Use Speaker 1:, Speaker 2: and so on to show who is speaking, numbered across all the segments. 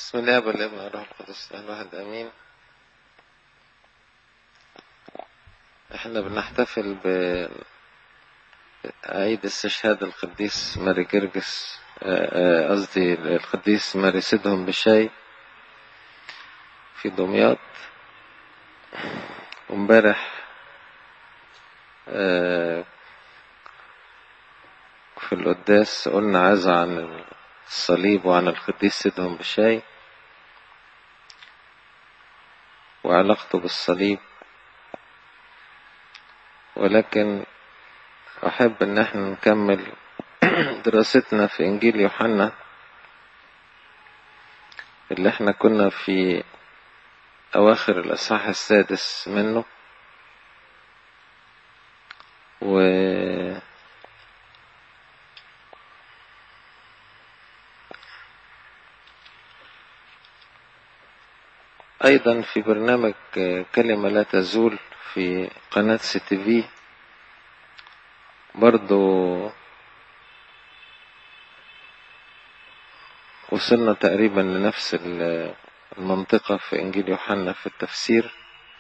Speaker 1: بسم الله والابن والروح القدس الواحد امين احنا بنحتفل بعيد استشهاد القديس ماري جرجس قصدي القديس ماري سيدهم بالشاي في دمياط وامبارح في القداس قلنا عزة عن الصليب وعن القديس سيدهم بالشاي وعلاقته بالصليب ولكن أحب أن احنا نكمل دراستنا في إنجيل يوحنا اللي احنا كنا في أواخر الأصحاح السادس منه و أيضا في برنامج كلمة لا تزول في قناة سي تي في برضو وصلنا تقريبا لنفس المنطقة في إنجيل يوحنا في التفسير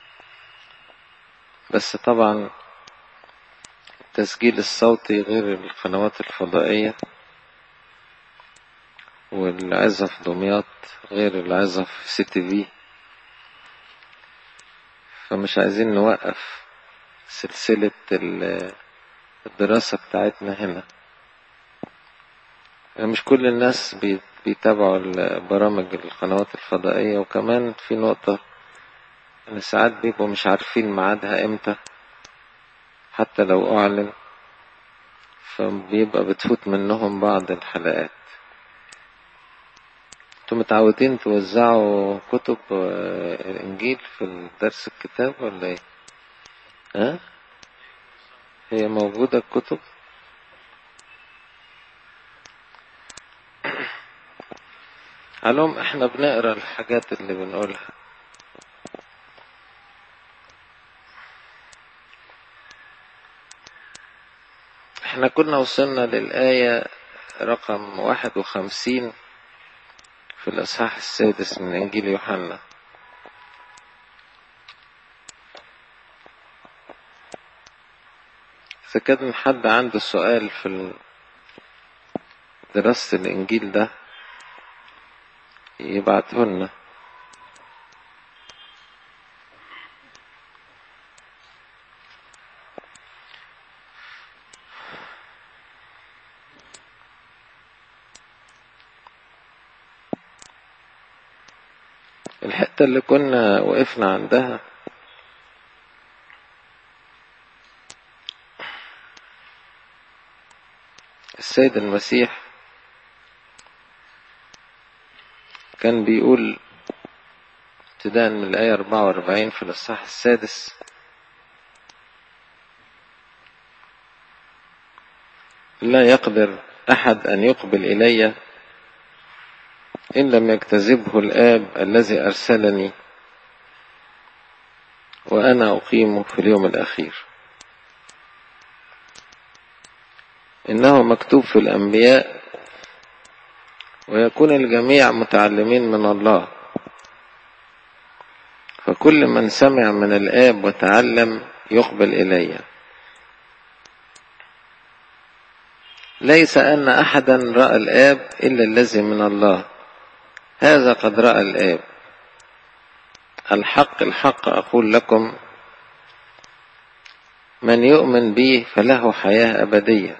Speaker 1: بس طبعا التسجيل الصوتي غير القنوات الفضائية والعزة في دمياط غير العزة في سي تي في فمش عايزين نوقف سلسلة الدراسة بتاعتنا هنا مش كل الناس بيتابعوا برامج القنوات الفضائية وكمان في نقطة ان ساعات بيبقوا مش عارفين ميعادها امتى حتى لو اعلن فبيبقى بتفوت منهم بعض الحلقات انتوا متعودين توزعوا كتب الانجيل في درس الكتاب ولا ايه ها هي موجودة الكتب علوم احنا بنقرا الحاجات اللي بنقولها احنا كنا وصلنا للآية رقم واحد وخمسين في الأصحاح السادس من إنجيل يوحنا إذا كان حد عنده سؤال في دراسة الإنجيل ده يبعته لنا الحتة اللي كنا وقفنا عندها السيد المسيح كان بيقول ابتداء من الآية 44 في الإصحاح السادس لا يقدر أحد أن يقبل إلي إن لم يجتذبه الآب الذي أرسلني وأنا أقيمه في اليوم الأخير إنه مكتوب في الأنبياء ويكون الجميع متعلمين من الله فكل من سمع من الآب وتعلم يقبل إلي ليس أن أحدا رأى الآب إلا الذي من الله هذا قد رأى الآب الحق الحق أقول لكم من يؤمن بي فله حياة أبدية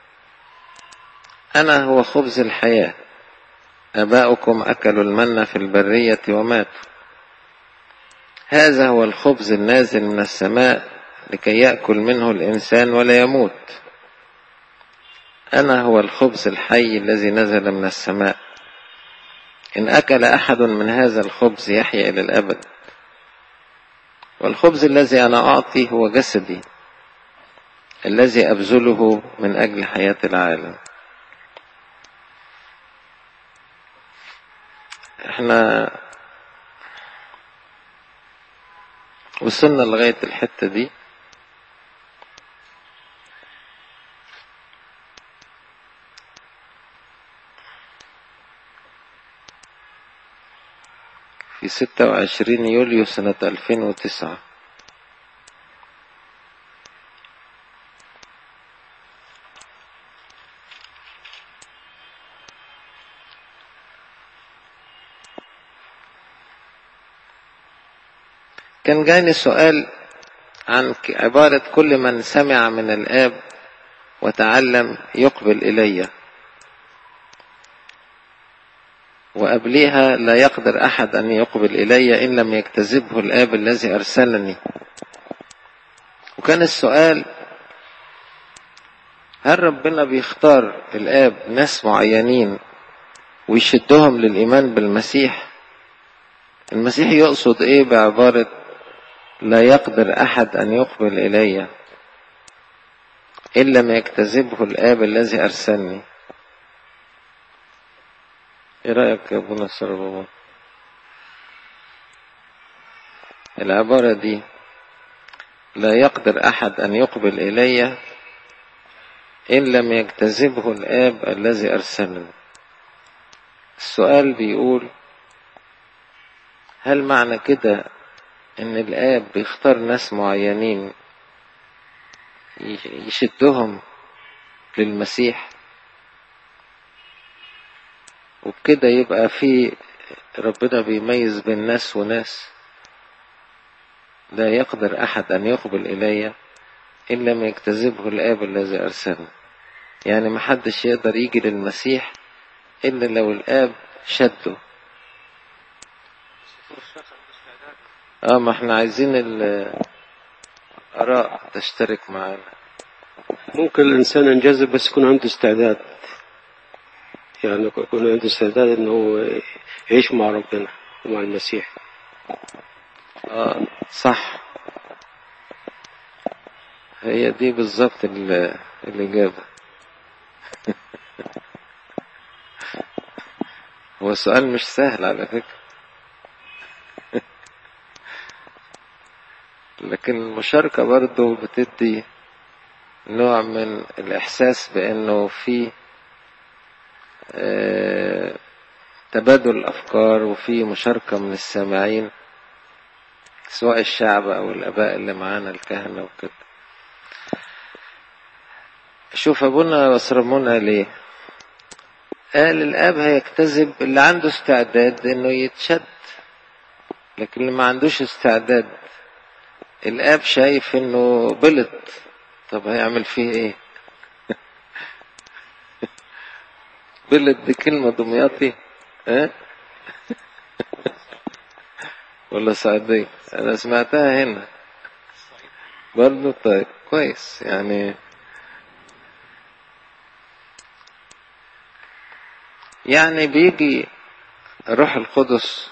Speaker 1: أنا هو خبز الحياة أباؤكم أكلوا المن في البرية وماتوا هذا هو الخبز النازل من السماء لكي يأكل منه الإنسان ولا يموت أنا هو الخبز الحي الذي نزل من السماء إن أكل أحد من هذا الخبز يحيا إلى الأبد والخبز الذي أنا أعطي هو جسدي الذي أبذله من أجل حياة العالم احنا وصلنا لغاية الحتة دي في 26 يوليو سنة 2009 كان جاني سؤال عن عبارة كل من سمع من الآب وتعلم يقبل إلي وقبليها لا يقدر أحد أن يقبل إلي إن لم يكتذبه الآب الذي أرسلني وكان السؤال هل ربنا بيختار الآب ناس معينين ويشدهم للإيمان بالمسيح المسيح يقصد إيه بعبارة لا يقدر أحد أن يقبل إلي إن لم يكتذبه الآب الذي أرسلني إيه رأيك يا أبو نصر بابا العبارة دي لا يقدر أحد أن يقبل إلي إن لم يجتذبه الآب الذي أرسلني السؤال بيقول هل معنى كده ان الاب بيختار ناس معينين يشدهم للمسيح وبكده يبقى في ربنا بيميز بين ناس وناس لا يقدر احد ان يقبل الي ان لم يكتذبه الاب الذي ارسلني يعني محدش يقدر يجي للمسيح الا لو الاب شده اه ما احنا عايزين الآراء تشترك معانا
Speaker 2: ممكن الإنسان ينجذب بس يكون عنده استعداد يعني يكون عنده استعداد إنه يعيش مع ربنا ومع المسيح
Speaker 1: اه صح هي دي بالظبط الإجابة هو السؤال مش سهل على فكرة لكن المشاركة برضو بتدي نوع من الإحساس بأنه في تبادل أفكار وفي مشاركة من السامعين سواء الشعب أو الآباء اللي معانا الكهنة وكده شوف أبونا وصرمونا ليه قال الآب هيكتذب اللي عنده استعداد إنه يتشد لكن اللي ما عندوش استعداد الاب شايف انه بلط طب هيعمل فيه ايه بلط دي كلمة دمياطي ها ولا سعودية انا سمعتها هنا برضو طيب كويس يعني يعني بيجي الروح القدس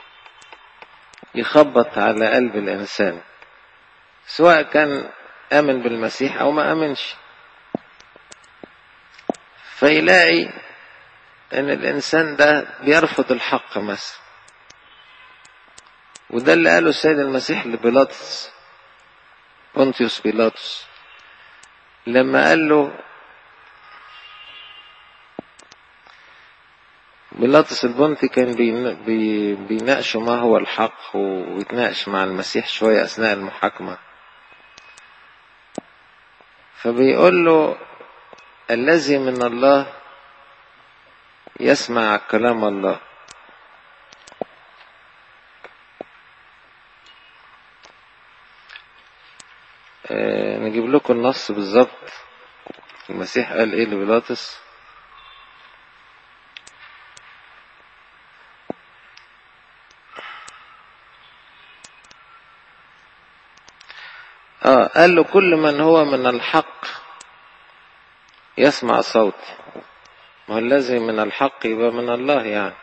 Speaker 1: يخبط على قلب الإنسان سواء كان آمن بالمسيح أو ما آمنش فيلاقي أن الإنسان ده بيرفض الحق مثلا وده اللي قاله السيد المسيح لبيلاطس بونتيوس بيلاطس لما قال له بيلاطس البنطي كان بي بيناقشوا ما هو الحق ويتناقش مع المسيح شوية أثناء المحاكمة فبيقول له الذي من الله يسمع كلام الله أه نجيب لكم النص بالظبط المسيح قال ايه لبيلاطس آه قال له كل من هو من الحق يسمع صوتي ما هو الذي من الحق يبقى من الله يعني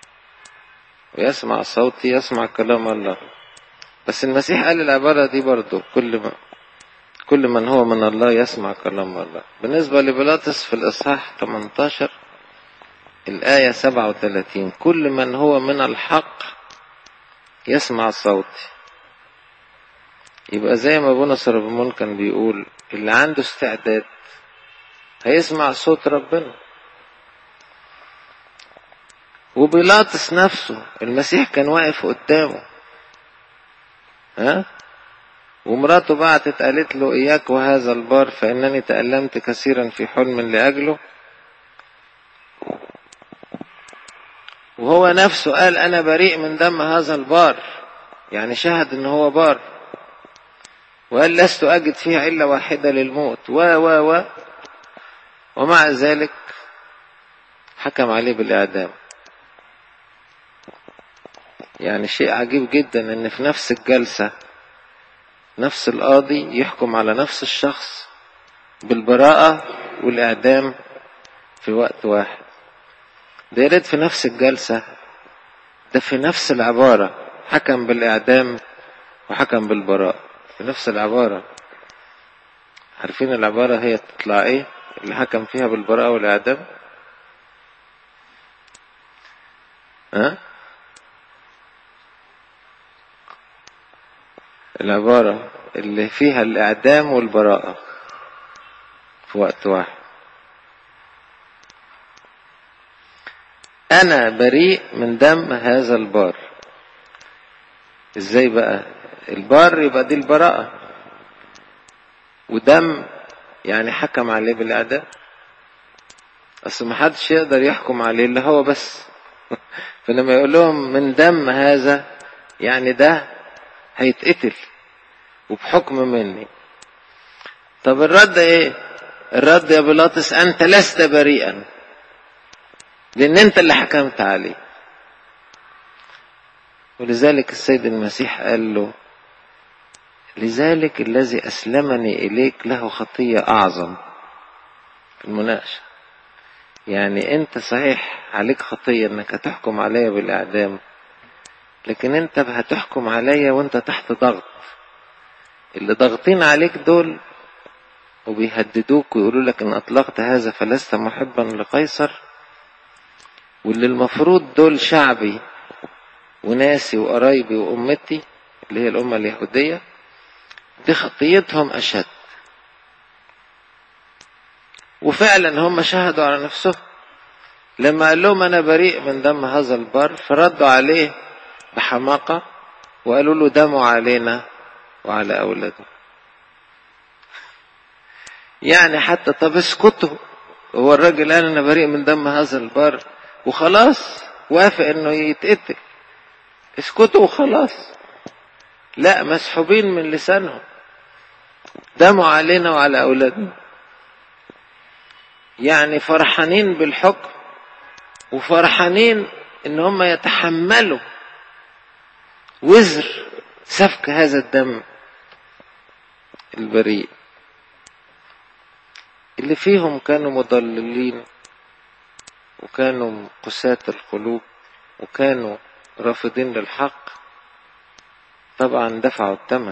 Speaker 1: ويسمع صوتي يسمع كلام الله بس المسيح قال العبارة دي برضو كل ما كل من هو من الله يسمع كلام الله بالنسبة لبيلاطس في الإصحاح 18 الآية 37 كل من هو من الحق يسمع صوتي يبقى زي ما ابونا سربمون كان بيقول اللي عنده استعداد هيسمع صوت ربنا وبيلاطس نفسه المسيح كان واقف قدامه ها ومراته بعتت قالت له إياك وهذا البار فإنني تألمت كثيرا في حلم لأجله وهو نفسه قال أنا بريء من دم هذا البار يعني شهد إن هو بار وقال لست أجد فيها إلا واحدة للموت و و و ومع ذلك حكم عليه بالإعدام يعني شيء عجيب جدا إن في نفس الجلسة نفس القاضي يحكم على نفس الشخص بالبراءة والإعدام في وقت واحد ده يريد في نفس الجلسة ده في نفس العبارة حكم بالإعدام وحكم بالبراءة في نفس العبارة عارفين العبارة هي تطلع ايه اللي حكم فيها بالبراءة والإعدام ها العبارة اللي فيها الإعدام والبراءة في وقت واحد أنا بريء من دم هذا البار إزاي بقى البار يبقى دي البراءة ودم يعني حكم عليه بالإعدام أصل ما حدش يقدر يحكم عليه إلا هو بس فلما يقول لهم من دم هذا يعني ده هيتقتل وبحكم مني طب الرد ايه الرد يا بيلاطس انت لست بريئا لان انت اللي حكمت عليه ولذلك السيد المسيح قال له لذلك الذي اسلمني اليك له خطيه اعظم المناقشه يعني انت صحيح عليك خطيه انك هتحكم عليا بالاعدام لكن انت هتحكم عليا وانت تحت ضغط اللي ضاغطين عليك دول وبيهددوك ويقولوا لك ان اطلقت هذا فلست محبا لقيصر واللي المفروض دول شعبي وناسي وقرايبي وامتي اللي هي الامه اليهوديه دي خطيتهم اشد وفعلا هم شهدوا على نفسهم لما قال لهم انا بريء من دم هذا البر فردوا عليه بحماقه وقالوا له دموا علينا وعلى أولاده يعني حتى طب اسكتوا هو الراجل قال أنا بريء من دم هذا البر وخلاص وافق إنه يتقتل اسكتوا وخلاص لا مسحوبين من لسانهم دموا علينا وعلى أولادنا يعني فرحانين بالحكم وفرحانين إن هم يتحملوا وزر سفك هذا الدم البريء اللي فيهم كانوا مضللين وكانوا قساة القلوب وكانوا رافضين للحق طبعا دفعوا الثمن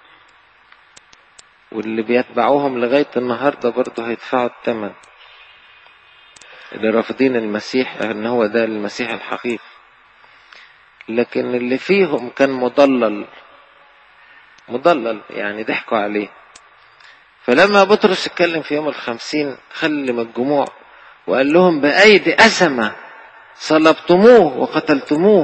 Speaker 1: واللي بيتبعوهم لغاية النهاردة برضه هيدفعوا الثمن اللي رافضين المسيح ان هو ده المسيح الحقيقي لكن اللي فيهم كان مضلل مضلل يعني ضحكوا عليه فلما بطرس اتكلم في يوم الخمسين خلم الجموع وقال لهم بأيدي أسمة صلبتموه وقتلتموه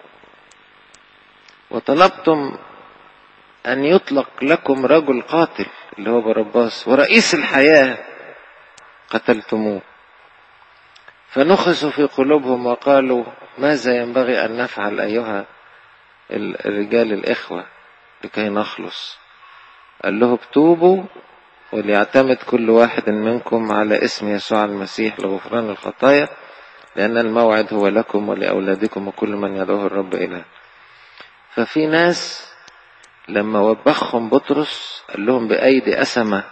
Speaker 1: وطلبتم أن يطلق لكم رجل قاتل اللي هو برباس ورئيس الحياة قتلتموه فنخسوا في قلوبهم وقالوا ماذا ينبغي أن نفعل أيها الرجال الإخوة لكي نخلص قال له اكتبوا وليعتمد كل واحد منكم على اسم يسوع المسيح لغفران الخطايا لأن الموعد هو لكم ولأولادكم وكل من يدعوه الرب إله ففي ناس لما وبخهم بطرس قال لهم بأيدي أسمة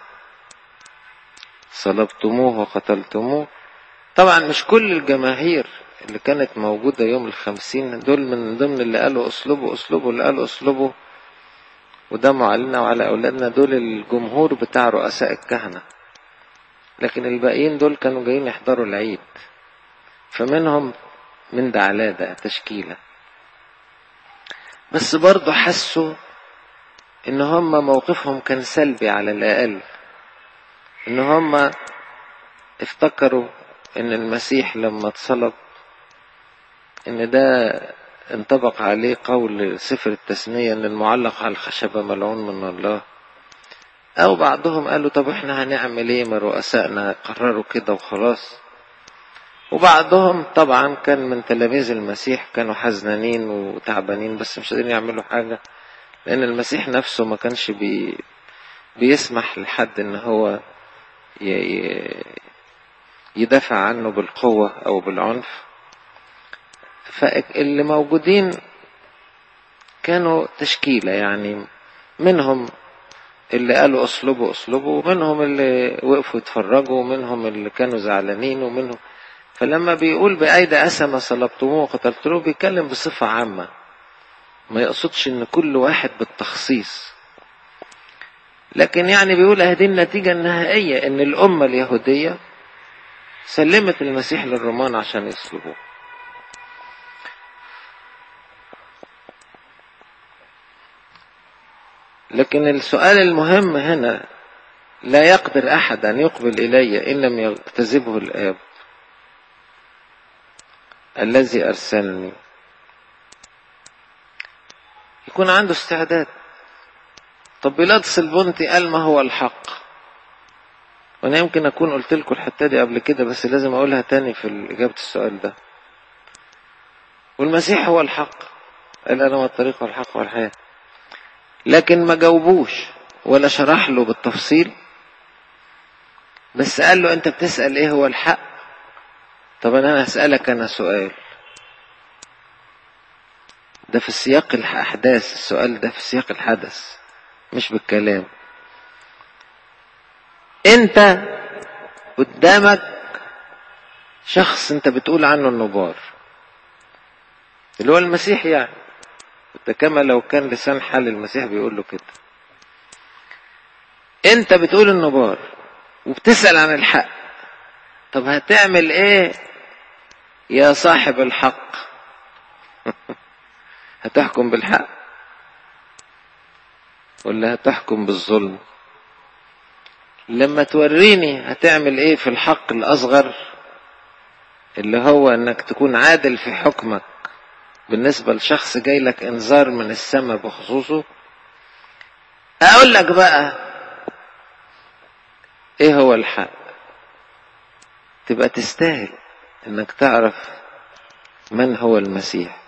Speaker 1: صلبتموه وقتلتموه طبعا مش كل الجماهير اللي كانت موجودة يوم الخمسين دول من ضمن اللي قالوا اسلوبه اسلوبه اللي قالوا اسلوبه ودموا علينا وعلى أولادنا دول الجمهور بتاع رؤساء الكهنة لكن الباقيين دول كانوا جايين يحضروا العيد فمنهم من ده على ده تشكيلة بس برضه حسوا ان هم موقفهم كان سلبي على الأقل ان هم افتكروا ان المسيح لما اتصلب ان ده انطبق عليه قول سفر التثنية ان المعلق على الخشبة ملعون من الله او بعضهم قالوا طب احنا هنعمل ايه ما رؤسائنا قرروا كده وخلاص وبعضهم طبعا كان من تلاميذ المسيح كانوا حزنانين وتعبانين بس مش قادرين يعملوا حاجة لان المسيح نفسه ما كانش بي بيسمح لحد ان هو يدافع عنه بالقوة او بالعنف فاللي موجودين كانوا تشكيلة يعني منهم اللي قالوا اصلبوا اصلبوا ومنهم اللي وقفوا يتفرجوا ومنهم اللي كانوا زعلانين ومنهم فلما بيقول بأيدي أسمى صلبتموه وقتلتموه بيتكلم بصفة عامة ما يقصدش ان كل واحد بالتخصيص لكن يعني بيقول هذه النتيجة النهائية ان الأمة اليهودية سلمت المسيح للرومان عشان يصلبوه لكن السؤال المهم هنا لا يقدر أحد أن يقبل إلي إن لم يجتذبه الآب الذي أرسلني يكون عنده استعداد طب بيلاطس البنطي قال ما هو الحق وانا يمكن اكون قلت لكم الحته دي قبل كده بس لازم اقولها تاني في اجابه السؤال ده والمسيح هو الحق قال انا هو الطريق والحق والحياه لكن ما جاوبوش ولا شرح له بالتفصيل بس قال له انت بتسال ايه هو الحق طب انا هسالك انا سؤال ده في سياق الاحداث السؤال ده في سياق الحدث مش بالكلام انت قدامك شخص انت بتقول عنه النبار اللي هو المسيح يعني ده كما لو كان لسان حال المسيح بيقول له كده انت بتقول النبار وبتسأل عن الحق طب هتعمل ايه يا صاحب الحق هتحكم بالحق ولا هتحكم بالظلم لما توريني هتعمل ايه في الحق الاصغر اللي هو انك تكون عادل في حكمك بالنسبة لشخص جاي لك انذار من السماء بخصوصه اقول لك بقى ايه هو الحق تبقى تستاهل انك تعرف من هو المسيح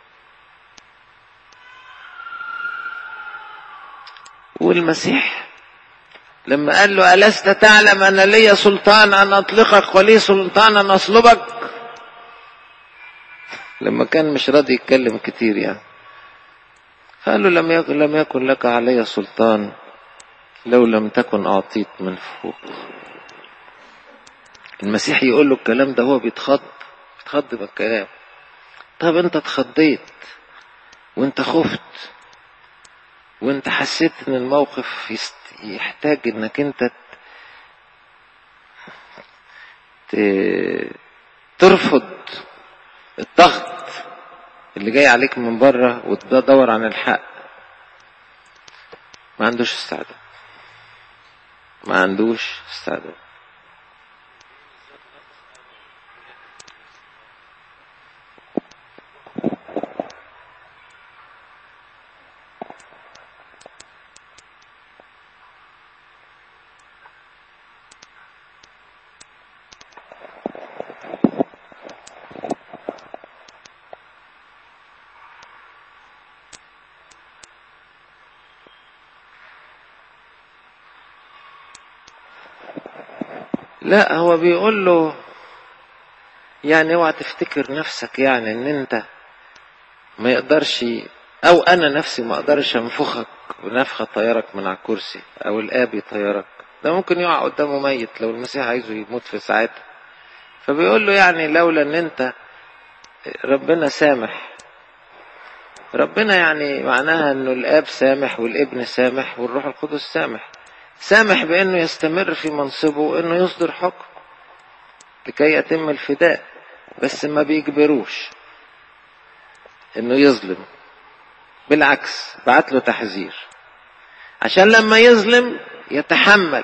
Speaker 1: والمسيح لما قال له ألست تعلم أن لي سلطان أن أطلقك ولي سلطان أن أصلبك لما كان مش راضي يتكلم كتير يعني قال له لم يكن, لم يكن لك علي سلطان لو لم تكن أعطيت من فوق المسيح يقول له الكلام ده هو بيتخض بيتخض بالكلام طب انت اتخضيت وانت خفت وانت حسيت ان الموقف يحتاج انك انت ترفض الضغط اللي جاي عليك من بره وتدور عن الحق ما عندوش استعداد ما عندوش استعداد لا هو بيقول له يعني اوعى تفتكر نفسك يعني ان انت ما يقدرش او انا نفسي ما اقدرش انفخك بنفخة طيارك من على الكرسي او الاب يطيرك ده ممكن يقع قدامه ميت لو المسيح عايزه يموت في ساعتها فبيقول له يعني لولا ان انت ربنا سامح ربنا يعني معناها انه الاب سامح والابن سامح والروح القدس سامح سامح بانه يستمر في منصبه وانه يصدر حكم لكي يتم الفداء بس ما بيجبروش انه يظلم بالعكس بعت له تحذير عشان لما يظلم يتحمل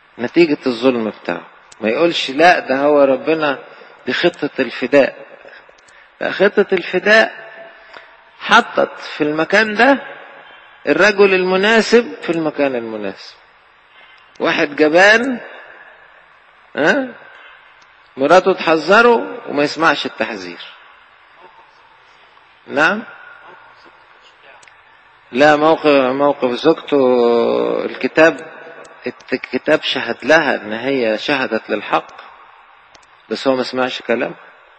Speaker 1: نتيجة الظلم بتاعه ما يقولش لا ده هو ربنا دي خطة الفداء خطة الفداء حطت في المكان ده الرجل المناسب في المكان المناسب واحد جبان ها مراته تحذره وما يسمعش التحذير نعم لا موقف موقف زوجته الكتاب الكتاب شهد لها ان هي شهدت للحق بس هو ما سمعش كلام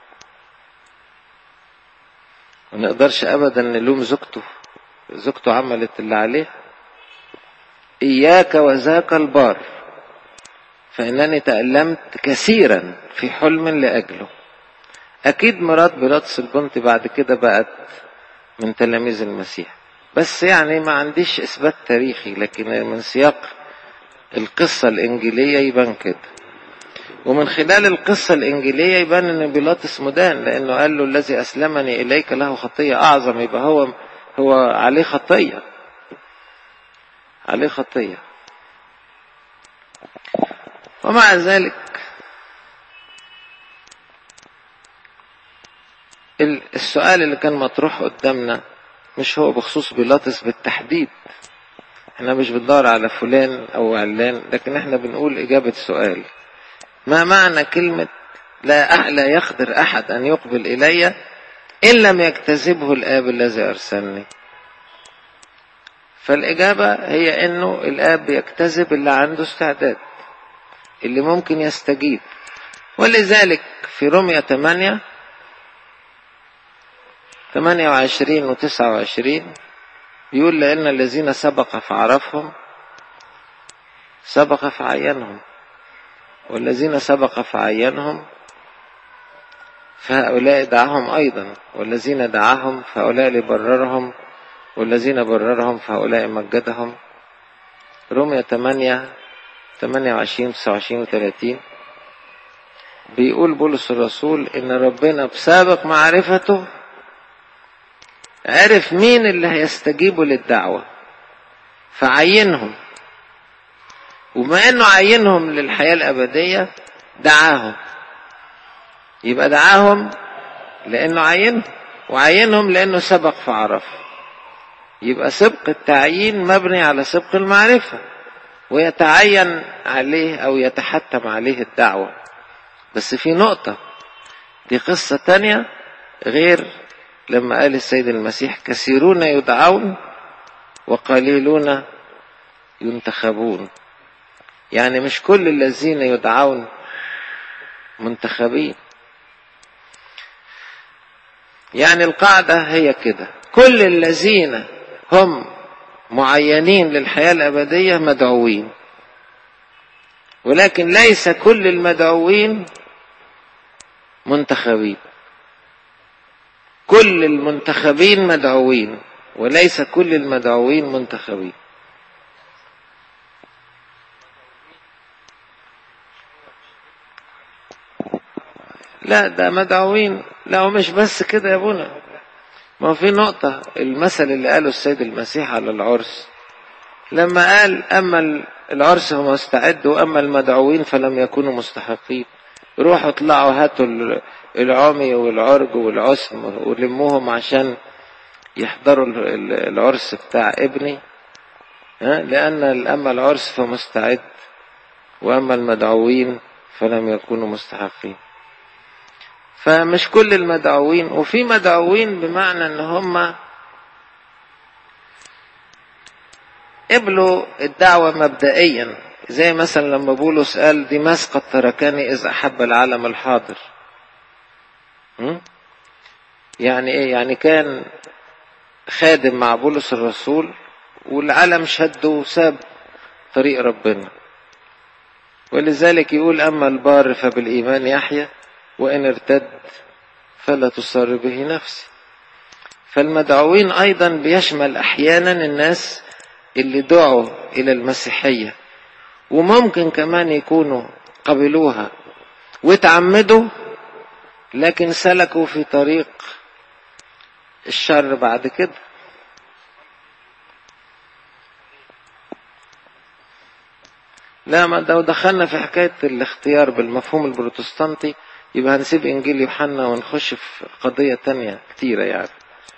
Speaker 1: ما نقدرش ابدا نلوم زوجته زوجته عملت اللي عليها اياك وذاك البار فانني تألمت كثيرا في حلم لاجله اكيد مرات بيلاطس البنت بعد كده بقت من تلاميذ المسيح بس يعني ما عنديش اثبات تاريخي لكن من سياق القصة الإنجيلية يبان كده ومن خلال القصة الإنجيلية يبان إن بيلاطس مدان لأنه قال له الذي أسلمني إليك له خطية أعظم يبقى هو هو عليه خطية عليه خطية ومع ذلك السؤال اللي كان مطروح قدامنا مش هو بخصوص بيلاطس بالتحديد احنا مش بندور على فلان او علان لكن احنا بنقول اجابة سؤال ما معنى كلمة لا لا يقدر احد ان يقبل الي ان لم يجتذبه الاب الذي ارسلني فالاجابة هي انه الاب يجتذب اللي عنده استعداد اللي ممكن يستجيب ولذلك في رمية 8 28 و 29 يقول لأن الذين سبق فعرفهم سبق فعينهم والذين سبق فعينهم فهؤلاء دعاهم أيضا والذين دعاهم فهؤلاء لبررهم والذين بررهم فهؤلاء مجدهم رمية 8 28 29 و 30 بيقول بولس الرسول إن ربنا بسابق معرفته عرف مين اللي هيستجيبوا للدعوة فعينهم وما انه عينهم للحياة الأبدية دعاهم يبقى دعاهم لأنه عينهم وعينهم لأنه سبق فعرف يبقى سبق التعيين مبني على سبق المعرفة ويتعين عليه أو يتحتم عليه الدعوة بس في نقطة دي قصة تانية غير لما قال السيد المسيح كثيرون يدعون وقليلون ينتخبون يعني مش كل الذين يدعون منتخبين يعني القاعدة هي كده كل الذين هم معينين للحياة الأبدية مدعوين ولكن ليس كل المدعوين منتخبين كل المنتخبين مدعوين وليس كل المدعوين منتخبين لا ده مدعوين لا ومش بس كده يا ابونا ما في نقطة المثل اللي قاله السيد المسيح على العرس لما قال أما العرس هو مستعد وأما المدعوين فلم يكونوا مستحقين روحوا اطلعوا هاتوا العمي والعرج والعسم ولموهم عشان يحضروا العرس بتاع ابني لأن أما العرس فمستعد وأما المدعوين فلم يكونوا مستحقين فمش كل المدعوين وفي مدعوين بمعنى ان هم قبلوا الدعوة مبدئيا زي مثلا لما بولس قال ديماس قد تركني إذ أحب العالم الحاضر يعني إيه يعني كان خادم مع بولس الرسول والعالم شده وساب طريق ربنا ولذلك يقول أما البار فبالإيمان يحيى وإن ارتد فلا تصر به نفسي فالمدعوين أيضا بيشمل أحيانا الناس اللي دعوا إلى المسيحية وممكن كمان يكونوا قبلوها وتعمدوا لكن سلكوا في طريق الشر بعد كده لا ما لو دخلنا في حكاية الاختيار بالمفهوم البروتستانتي يبقى هنسيب إنجيل يوحنا ونخش في قضية تانية كتيرة يعني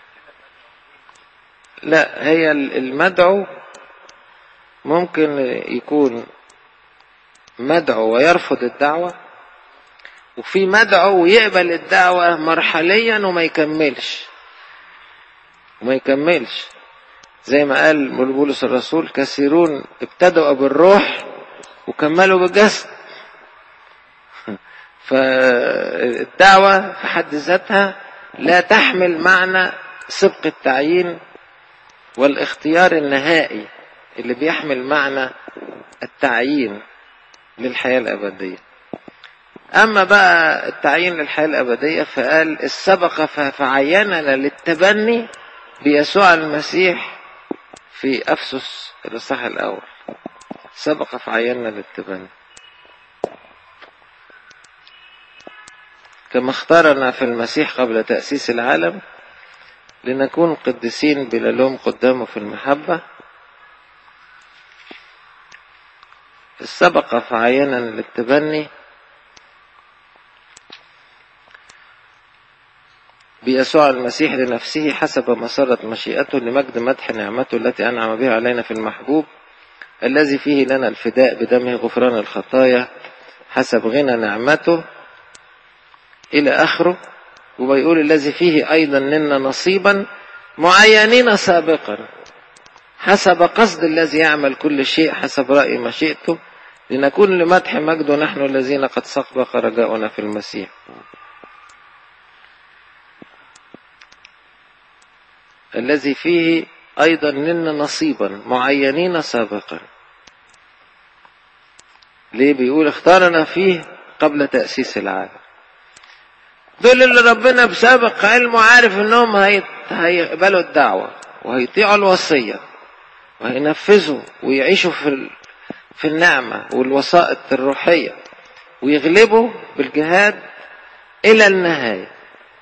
Speaker 1: لا هي المدعو ممكن يكون مدعو ويرفض الدعوة وفي مدعو ويقبل الدعوة مرحليا وما يكملش وما يكملش زي ما قال بولس الرسول كثيرون ابتدأوا بالروح وكملوا بالجسد فالدعوة في حد ذاتها لا تحمل معنى سبق التعيين والاختيار النهائي اللي بيحمل معنى التعيين للحياة الأبدية أما بقى التعيين للحياة الأبدية فقال السبق فعيننا للتبني بيسوع المسيح في أفسس الإصحاح الأول سبق فعيننا للتبني كما اختارنا في المسيح قبل تأسيس العالم لنكون قديسين بلا لوم قدامه في المحبة سبق فعيننا للتبني بيسوع المسيح لنفسه حسب مسرة مشيئته لمجد مدح نعمته التي أنعم بها علينا في المحبوب الذي فيه لنا الفداء بدمه غفران الخطايا حسب غنى نعمته إلى آخره وبيقول الذي فيه أيضا لنا نصيبا معينين سابقا حسب قصد الذي يعمل كل شيء حسب رأي مشيئته لنكون لمدح مجده نحن الذين قد سبق رجاؤنا في المسيح الذي فيه أيضا لنا نصيبا معينين سابقا ليه بيقول اختارنا فيه قبل تأسيس العالم دول اللي ربنا بسابق علمه عارف انهم هيقبلوا الدعوة وهيطيعوا الوصية وهينفذوا ويعيشوا في في النعمة والوسائط الروحية ويغلبوا بالجهاد إلى النهاية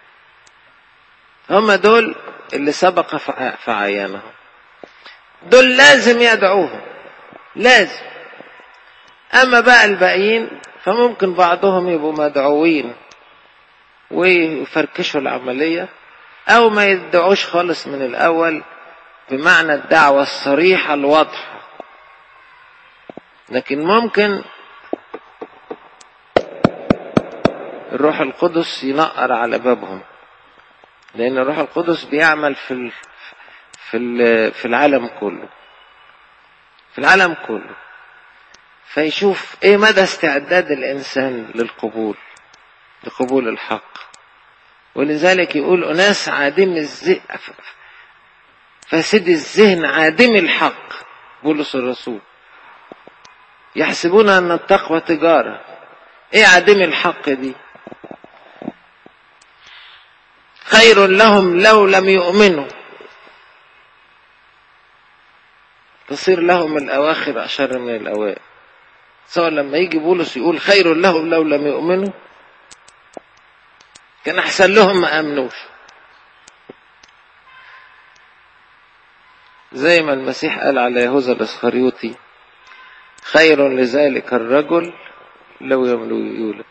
Speaker 1: هم دول اللي سبق فعينهم دول لازم يدعوهم لازم أما بقى الباقيين فممكن بعضهم يبقوا مدعوين ويفركشوا العملية أو ما يدعوش خالص من الأول بمعنى الدعوة الصريحة الواضحة لكن ممكن الروح القدس ينقر على بابهم لأن الروح القدس بيعمل في ال... في ال... في العالم كله في العالم كله فيشوف ايه مدى استعداد الانسان للقبول لقبول الحق ولذلك يقول اناس عادم الذهن فاسد الذهن عادم الحق بولس الرسول يحسبون ان التقوى تجاره ايه عادم الحق دي خير لهم لو لم يؤمنوا تصير لهم الأواخر أشر من الأوائل سواء لما يجي بولس يقول خير لهم لو لم يؤمنوا كان أحسن لهم ما أمنوش زي ما المسيح قال على يهوذا الإسخريوطي خير لذلك الرجل لو يملو يولد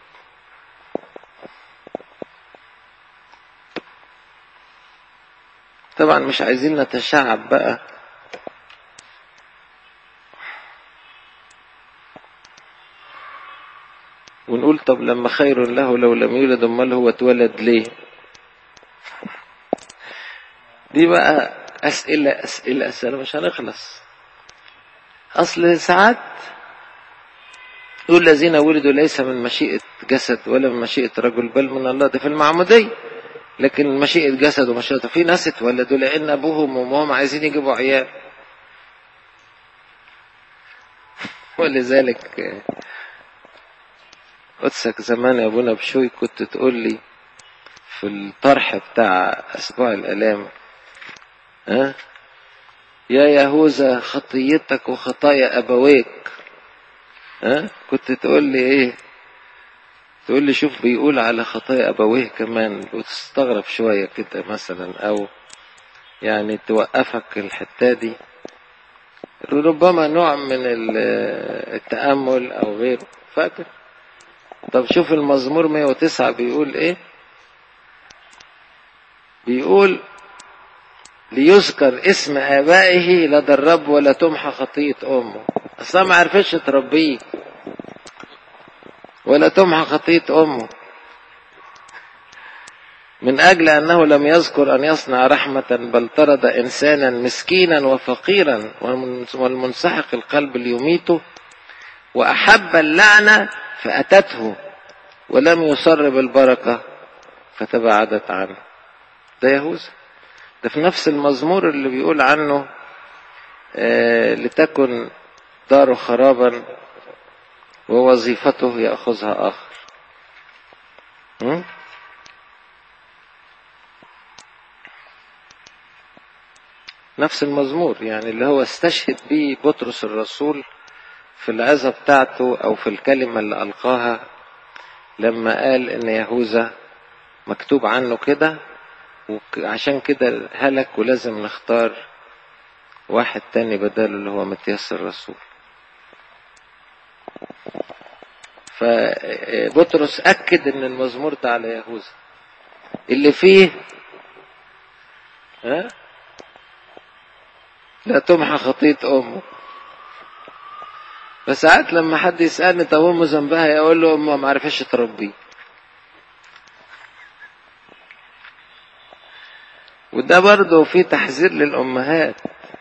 Speaker 1: طبعا مش عايزين نتشعب بقى ونقول طب لما خير له لو لم يولد امال هو اتولد ليه دي بقى اسئله اسئله اسئله مش هنخلص اصل ساعات يقول الذين ولدوا ليس من مشيئه جسد ولا من مشيئه رجل بل من الله ده في المعموديه لكن مشيئة جسد ومشيئة في ناس اتولدوا لأن أبوهم وأمهم عايزين يجيبوا عيال ولذلك قدسك زمان يا أبونا بشوي كنت تقول لي في الطرح بتاع أسبوع الآلام ها يا يهوذا خطيتك وخطايا أبويك ها كنت تقول لي إيه تقول لي شوف بيقول على خطايا أبويه كمان وتستغرب شوية كده مثلا أو يعني توقفك الحتة دي ربما نوع من التأمل أو غيره فاكر طب شوف المزمور 109 بيقول ايه بيقول ليذكر اسم آبائه لدى الرب ولا تمحى خطية أمه أصلا ما عرفتش تربيه ولا تمحى خطية أمه من أجل أنه لم يذكر أن يصنع رحمة بل طرد إنسانا مسكينا وفقيرا والمنسحق القلب ليميته وأحب اللعنة فأتته ولم يصر بالبركة فتباعدت عنه ده يهوذا ده في نفس المزمور اللي بيقول عنه آه لتكن داره خرابا ووظيفته يأخذها آخر م? نفس المزمور يعني اللي هو استشهد به بطرس الرسول في العظة بتاعته أو في الكلمة اللي ألقاها لما قال إن يهوذا مكتوب عنه كده وعشان كده هلك ولازم نختار واحد تاني بداله اللي هو متياس الرسول فبطرس أكد إن المزمور ده على يهوذا اللي فيه ها لا تمحى خطية أمه بس ساعات لما حد يسألني طب أمه ذنبها يقول له أمه ما عرفش تربيه وده برضه في تحذير للأمهات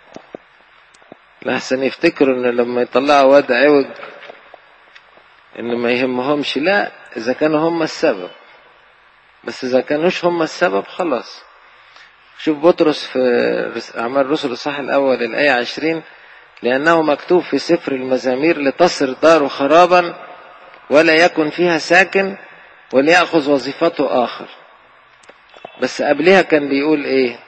Speaker 1: لحسن يفتكروا إن لما يطلعوا واد عوج إن ما يهمهمش لا إذا كانوا هم السبب بس إذا كانوش هم السبب خلاص شوف بطرس في أعمال الرسل الصح الأول الآية عشرين لأنه مكتوب في سفر المزامير لتصر دار خرابا ولا يكن فيها ساكن وليأخذ وظيفته آخر بس قبلها كان بيقول إيه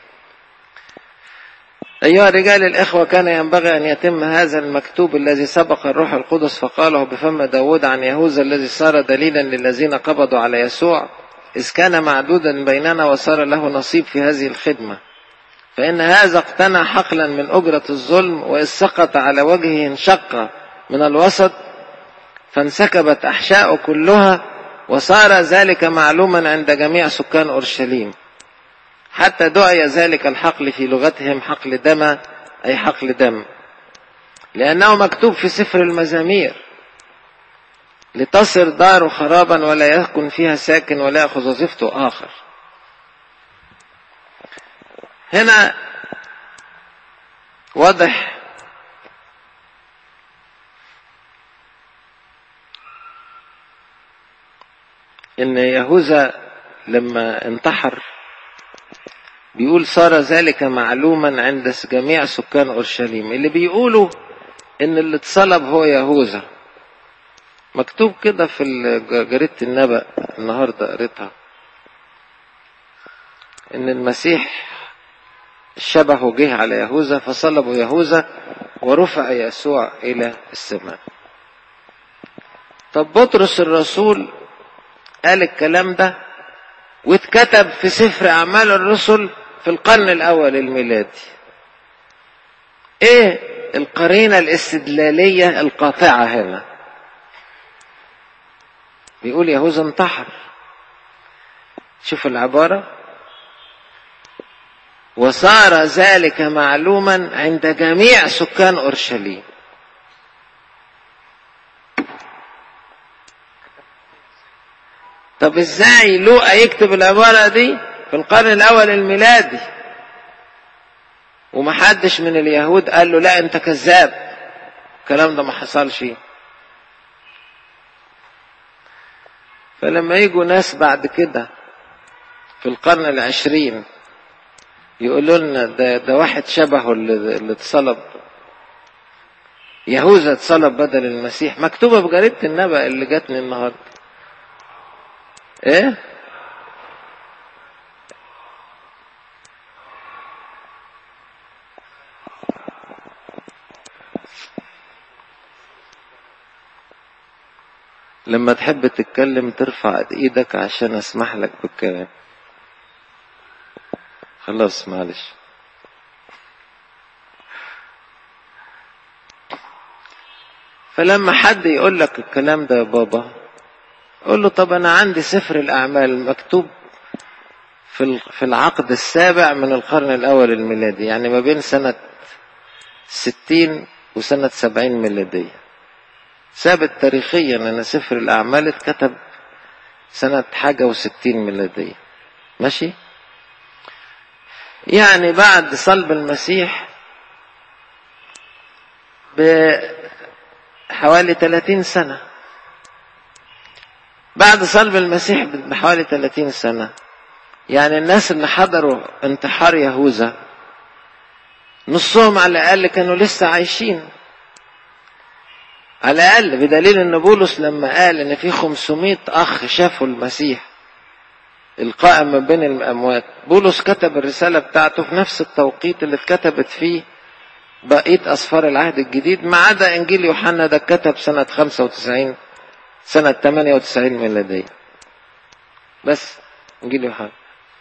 Speaker 1: أيها رجال الإخوة كان ينبغي أن يتم هذا المكتوب الذي سبق الروح القدس فقاله بفم داود عن يهوذا الذي صار دليلا للذين قبضوا على يسوع إذ كان معدودا بيننا وصار له نصيب في هذه الخدمة فإن هذا اقتنع حقلا من أجرة الظلم وإذ سقط على وجهه انشق من الوسط فانسكبت أحشاء كلها وصار ذلك معلوما عند جميع سكان أورشليم حتى دعي ذلك الحقل في لغتهم حقل دم أي حقل دم لأنه مكتوب في سفر المزامير لتصر دار خرابا ولا يكن فيها ساكن ولا يأخذ وظيفته آخر هنا واضح ان يهوذا لما انتحر بيقول صار ذلك معلوما عند جميع سكان اورشليم اللي بيقولوا ان اللي اتصلب هو يهوذا مكتوب كده في جريدة النبأ النهارده قريتها ان المسيح شبهه جه على يهوذا فصلبوا يهوذا ورفع يسوع الى السماء طب بطرس الرسول قال الكلام ده واتكتب في سفر اعمال الرسل في القرن الاول الميلادي ايه القرينه الاستدلاليه القاطعه هنا بيقول يهوذا انتحر شوف العباره وصار ذلك معلوما عند جميع سكان اورشليم طب ازاي لوقا يكتب العبارة دي في القرن الاول الميلادي ومحدش من اليهود قال له لا انت كذاب الكلام ده ما حصلش فلما يجوا ناس بعد كده في القرن العشرين يقولوا لنا ده, ده واحد شبهه اللي, اللي اتصلب يهوذا اتصلب بدل المسيح مكتوبة في جريدة النبأ اللي جاتني النهارده ايه لما تحب تتكلم ترفع ايدك عشان اسمح لك بالكلام خلاص معلش فلما حد يقول لك الكلام ده يا بابا قول له طب أنا عندي سفر الأعمال مكتوب في في العقد السابع من القرن الأول الميلادي يعني ما بين سنة ستين وسنة سبعين ميلادية ثابت تاريخيا أن سفر الأعمال اتكتب سنة حاجة وستين ميلادية ماشي يعني بعد صلب المسيح بحوالي 30 سنة بعد صلب المسيح بحوالي 30 سنة يعني الناس اللي حضروا انتحار يهوذا نصهم على الأقل كانوا لسه عايشين على الأقل بدليل أن بولس لما قال أن في 500 أخ شافوا المسيح القائم ما بين الأموات بولس كتب الرسالة بتاعته في نفس التوقيت اللي اتكتبت فيه بقية أسفار العهد الجديد ما عدا إنجيل يوحنا ده كتب سنة 95 سنة 98 ميلادية بس إنجيل يوحنا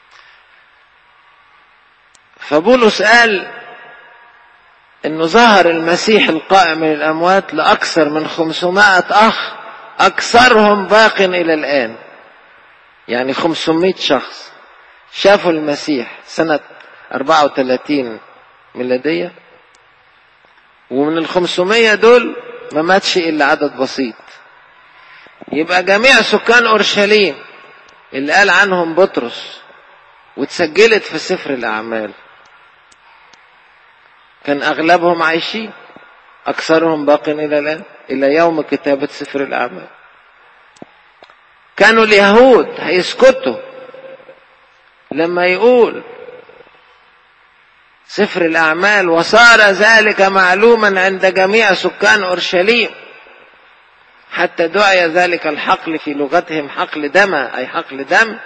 Speaker 1: فبولس قال انه ظهر المسيح القائم من الاموات لاكثر من 500 اخ اكثرهم باق الى الان يعني 500 شخص شافوا المسيح سنة 34 ميلادية ومن ال 500 دول ما ماتش إلا عدد بسيط يبقى جميع سكان أورشليم اللي قال عنهم بطرس واتسجلت في سفر الأعمال كان أغلبهم عايشين أكثرهم باق إلى الآن إلى يوم كتابة سفر الأعمال كانوا اليهود هيسكتوا لما يقول سفر الأعمال وصار ذلك معلوما عند جميع سكان أورشليم حتى دعي ذلك الحقل في لغتهم حقل دم أي حقل دم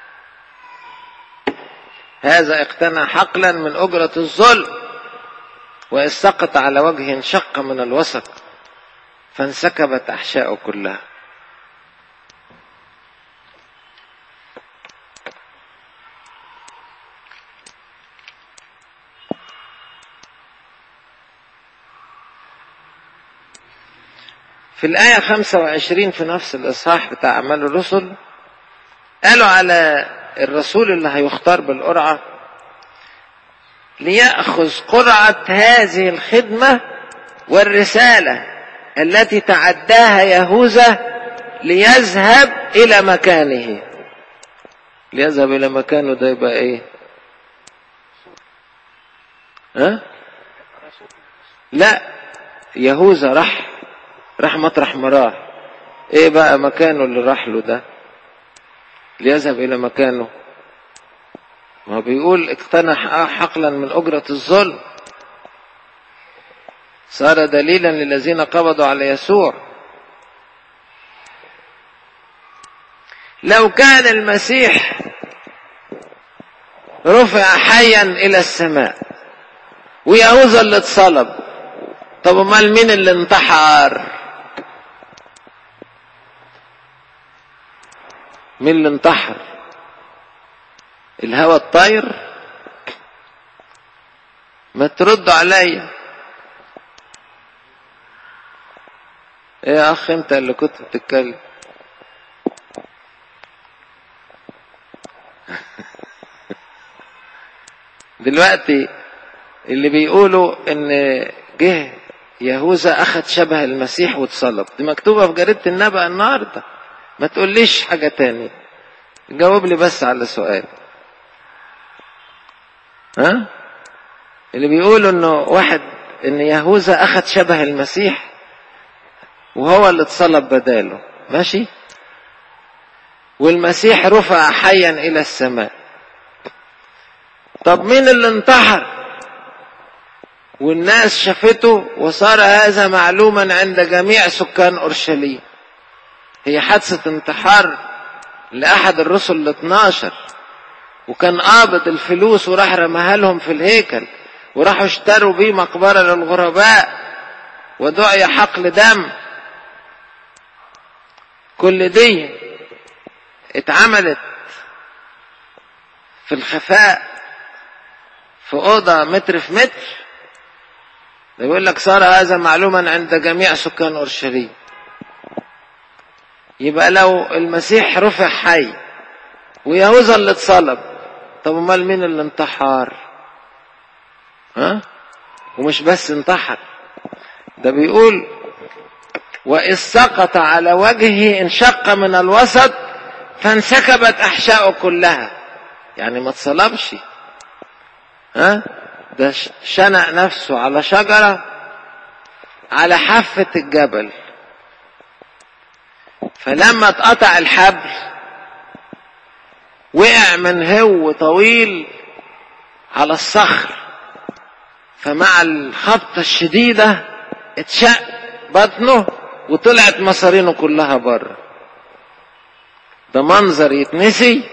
Speaker 1: هذا اقتنى حقلا من أجرة الظلم وإذ سقط على وجه انشق من الوسط فانسكبت أحشاؤه كلها في الآية 25 في نفس الإصحاح بتاع أعمال الرسل قالوا على الرسول اللي هيختار بالقرعة ليأخذ قرعة هذه الخدمة والرسالة التي تعداها يهوذا ليذهب إلى مكانه ليذهب إلى مكانه ده يبقى إيه؟ ها؟ لا يهوذا راح راح مطرح ما راح ايه بقى مكانه اللي راح له ده ليذهب الى مكانه ما بيقول اقتنى حقلا من اجرة الظلم صار دليلا للذين قبضوا على يسوع لو كان المسيح رفع حيا الى السماء ويهوذا اللي اتصلب طب امال مين اللي انتحر مين اللي انتحر الهوى الطاير ما ترد عليا ايه يا اخ انت اللي كنت بتتكلم دلوقتي اللي بيقولوا ان جه يهوذا اخذ شبه المسيح واتصلب دي مكتوبه في جريده النبأ النهارده ما تقوليش حاجة تاني جاوب لي بس على سؤال ها اللي بيقولوا انه واحد ان يهوذا اخذ شبه المسيح وهو اللي اتصلب بداله ماشي والمسيح رفع حيا الى السماء طب مين اللي انتحر والناس شافته وصار هذا معلوما عند جميع سكان اورشليم هي حادثة انتحار لأحد الرسل ال 12 وكان قابض الفلوس وراح رماها لهم في الهيكل وراحوا اشتروا بيه مقبرة للغرباء ودعي حقل دم كل دي اتعملت في الخفاء في أوضة متر في متر يقول لك صار هذا معلوما عند جميع سكان أورشليم يبقى لو المسيح رفع حي ويهوذا اللي اتصلب طب امال مين اللي انتحر ها ومش بس انتحر ده بيقول وإذ سقط على وجهه انشق من الوسط فانسكبت أحشاؤه كلها يعني ما اتصلبش ها ده شنق نفسه على شجرة على حافة الجبل فلما اتقطع الحبل وقع من هو طويل على الصخر فمع الخبطة الشديدة اتشق بطنه وطلعت مصارينه كلها بره ده منظر يتنسي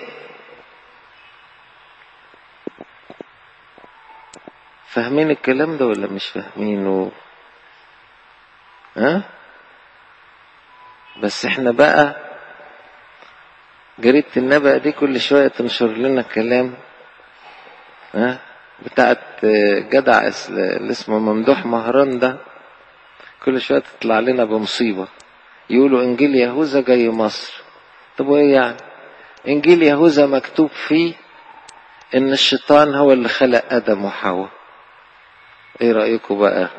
Speaker 1: فاهمين الكلام ده ولا مش فاهمينه ها بس احنا بقى جريدة النبأ دي كل شوية تنشر لنا كلام ها بتاعت جدع اللي اسمه ممدوح مهران ده كل شوية تطلع لنا بمصيبة يقولوا إنجيل يهوذا جاي مصر طب وإيه يعني إنجيل يهوذا مكتوب فيه إن الشيطان هو اللي خلق آدم وحواء إيه رأيكم بقى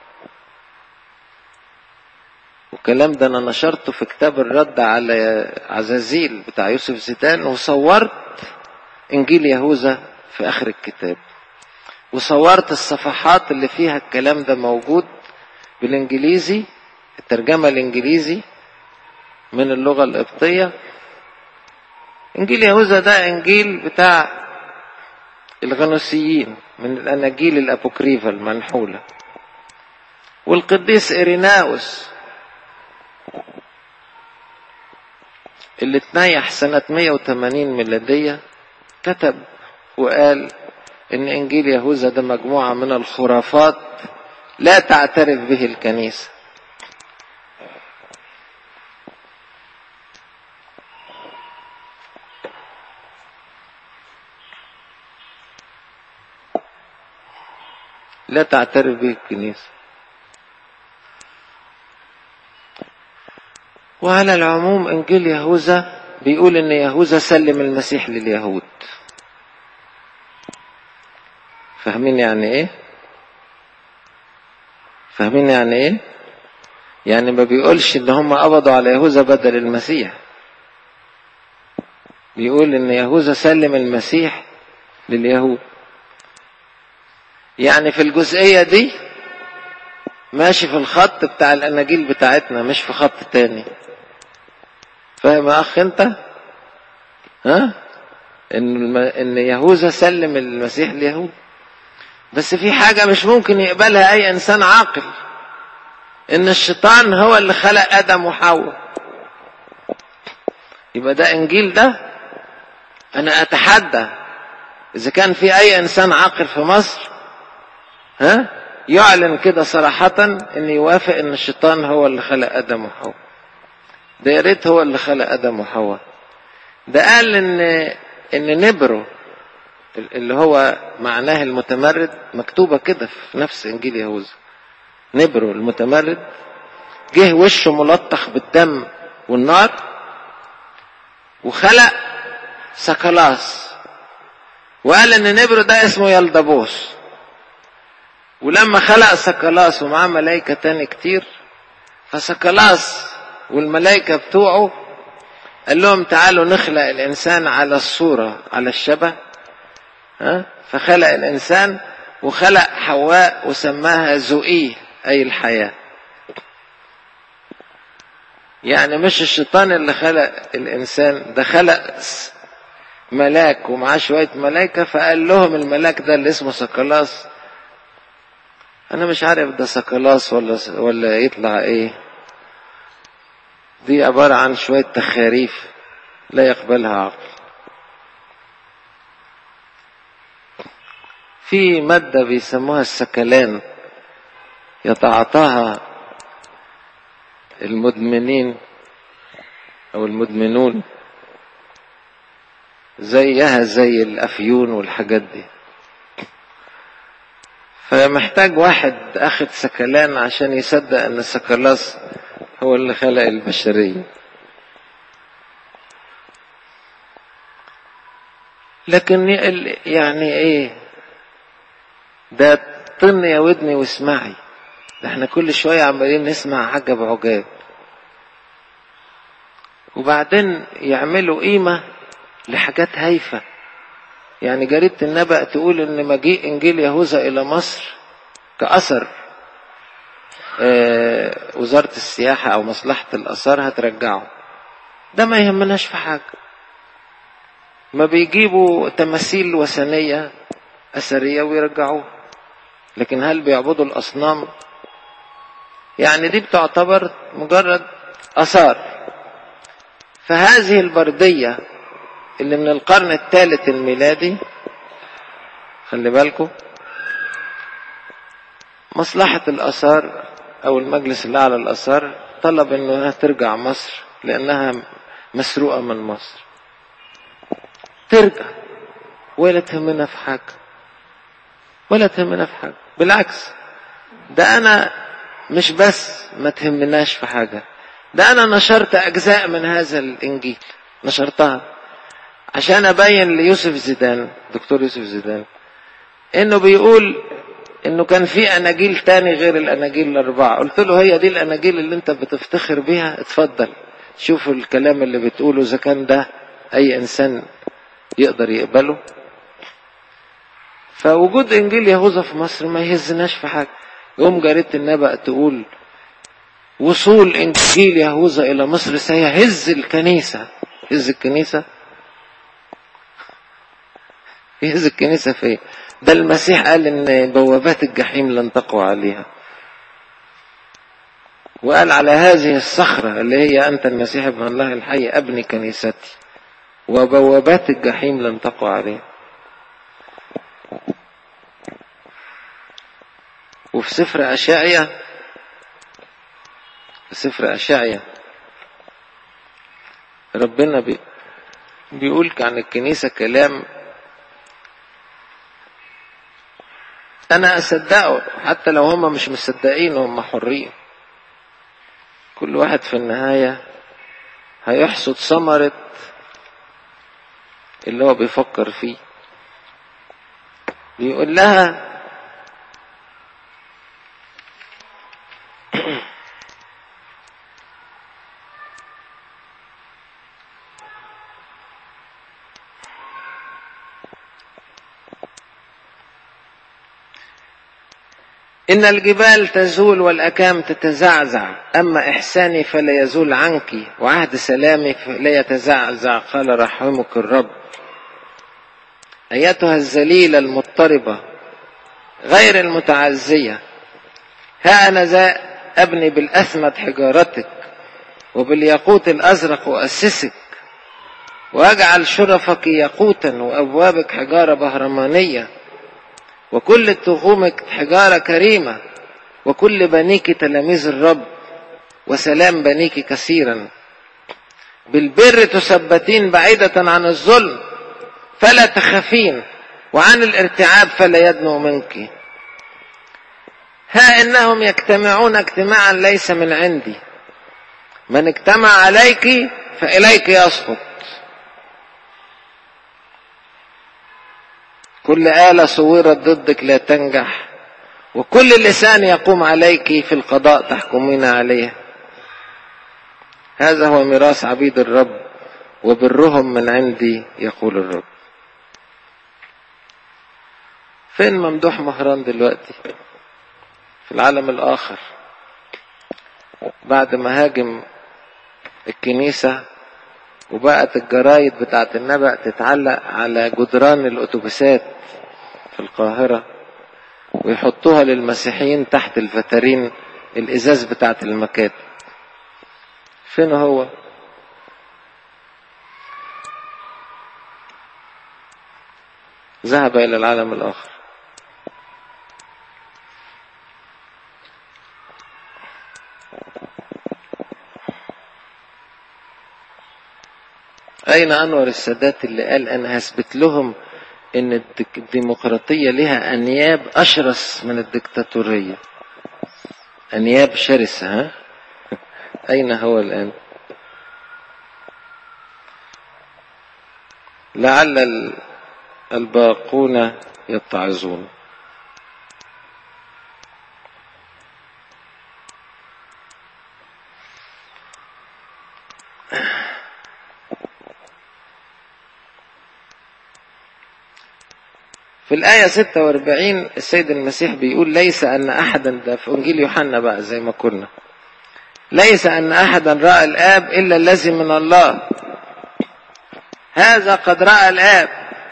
Speaker 1: والكلام ده أنا نشرته في كتاب الرد على عزازيل بتاع يوسف زيدان وصورت إنجيل يهوذا في آخر الكتاب وصورت الصفحات اللي فيها الكلام ده موجود بالانجليزي الترجمه الانجليزي من اللغه القبطيه انجيل يهوذا ده انجيل بتاع الغنوسيين من الاناجيل الابوكريفا المنحوله والقديس إريناوس اللي اتنيح سنة 180 ميلادية كتب وقال إن إنجيل يهوذا ده مجموعة من الخرافات لا تعترف به الكنيسة لا تعترف به الكنيسة وعلى العموم إنجيل يهوذا بيقول إن يهوذا سلم المسيح لليهود فاهمين يعني إيه؟ فاهمين يعني إيه؟ يعني ما بيقولش إن هم قبضوا على يهوذا بدل المسيح بيقول إن يهوذا سلم المسيح لليهود يعني في الجزئية دي ماشي في الخط بتاع الأناجيل بتاعتنا مش في خط تاني فاهم يا أخ أنت؟ ها؟ إن الم... إن يهوذا سلم المسيح اليهود بس في حاجة مش ممكن يقبلها أي إنسان عاقل إن الشيطان هو اللي خلق آدم وحواء يبقى ده إنجيل ده أنا أتحدى إذا كان في أي إنسان عاقل في مصر ها يعلن كده صراحة إن يوافق إن الشيطان هو اللي خلق آدم وحواء ده يا ريت هو اللي خلق آدم وحواء ده قال إن إن نبره اللي هو معناه المتمرد مكتوبة كده في نفس إنجيل يهوذا نبره المتمرد جه وشه ملطخ بالدم والنار وخلق سكلاس وقال ان نبره ده اسمه يلدبوس ولما خلق سكلاس ومعاه ملائكة تاني كتير فسكلاس والملائكة بتوعه قال لهم تعالوا نخلق الإنسان على الصورة على الشبه ها فخلق الإنسان وخلق حواء وسماها زوئيه أي الحياة يعني مش الشيطان اللي خلق الإنسان ده خلق ملاك ومعاه شوية ملائكة فقال لهم الملاك ده اللي اسمه سكلاس أنا مش عارف ده سكلاس ولا ولا يطلع إيه دي عبارة عن شوية تخاريف لا يقبلها عقل في مادة بيسموها السكلان يتعاطاها المدمنين أو المدمنون زيها زي الأفيون والحاجات دي فمحتاج واحد أخد سكلان عشان يصدق أن السكلاس هو اللي خلق البشرية لكن يعني ايه ده طن يا ودني واسمعي ده احنا كل شوية عمالين نسمع عجب عجاب وبعدين يعملوا قيمة لحاجات هايفة يعني جريدة النبأ تقول ان مجيء انجيل يهوذا الى مصر كأثر اه وزارة السياحة او مصلحة الاثار هترجعه ده ما يهمناش في حاجة ما بيجيبوا تماثيل وثنية أثرية ويرجعوها لكن هل بيعبدوا الأصنام يعني دي بتعتبر مجرد أثار فهذه البردية اللي من القرن الثالث الميلادي خلي بالكم مصلحة الآثار أو المجلس الأعلى للآثار طلب إنها ترجع مصر لأنها مسروقة من مصر ترجع ولا تهمنا في حاجة ولا تهمنا في حاجة بالعكس ده أنا مش بس ما تهمناش في حاجة ده أنا نشرت أجزاء من هذا الإنجيل نشرتها عشان أبين ليوسف زيدان دكتور يوسف زيدان إنه بيقول إنه كان في أناجيل تاني غير الأناجيل الأربعة قلت له هي دي الأناجيل اللي أنت بتفتخر بيها اتفضل شوفوا الكلام اللي بتقوله إذا كان ده أي إنسان يقدر يقبله فوجود إنجيل يهوذا في مصر ما يهزناش في حاجة يوم جريدة النبأ تقول وصول إنجيل يهوذا إلى مصر سيهز الكنيسة يهز الكنيسة يهز الكنيسة في ده المسيح قال إن بوابات الجحيم لن تقوى عليها وقال على هذه الصخرة اللي هي أنت المسيح ابن الله الحي أبني كنيستي وبوابات الجحيم لن تقوى عليها وفي سفر أشعيا في سفر أشعيا ربنا بي بيقول عن الكنيسة كلام أنا أصدقه حتى لو هم مش مصدقين هم حرين كل واحد في النهاية هيحصد ثمرة اللي هو بيفكر فيه بيقول لها إن الجبال تزول والأكام تتزعزع أما إحساني فلا يزول عنك وعهد سلامي فلا يتزعزع قال رحمك الرب أيتها الذليلة المضطربة غير المتعزية ها أنا ذا أبني بالأثمد حجارتك وبالياقوت الأزرق أؤسسك وأجعل شرفك ياقوتا وأبوابك حجارة بهرمانية وكل تخومك حجارة كريمة وكل بنيك تلاميذ الرب وسلام بنيك كثيرا بالبر تثبتين بعيدة عن الظلم فلا تخافين وعن الارتعاب فلا يدنو منك ها إنهم يجتمعون اجتماعا ليس من عندي من اجتمع عليك فإليك يسقط كل آلة صورت ضدك لا تنجح وكل لسان يقوم عليك في القضاء تحكمين عليه هذا هو ميراث عبيد الرب وبرهم من عندي يقول الرب فين ممدوح مهران دلوقتي في العالم الآخر بعد ما هاجم الكنيسة وبقت الجرايد بتاعت النبأ تتعلق على جدران الأتوبيسات في القاهرة ويحطوها للمسيحيين تحت الفترين الإزاز بتاعت المكاتب فين هو ذهب إلى العالم الآخر أين أنور السادات اللي قال أنا هثبت لهم إن الديمقراطية لها أنياب أشرس من الدكتاتورية أنياب شرسة ها؟ أين هو الآن لعل الباقون يتعظون في الآية 46 السيد المسيح بيقول ليس أن أحدا ده في إنجيل يوحنا بقى زي ما كنا ليس أن أحدا رأى الآب إلا الذي من الله هذا قد رأى الآب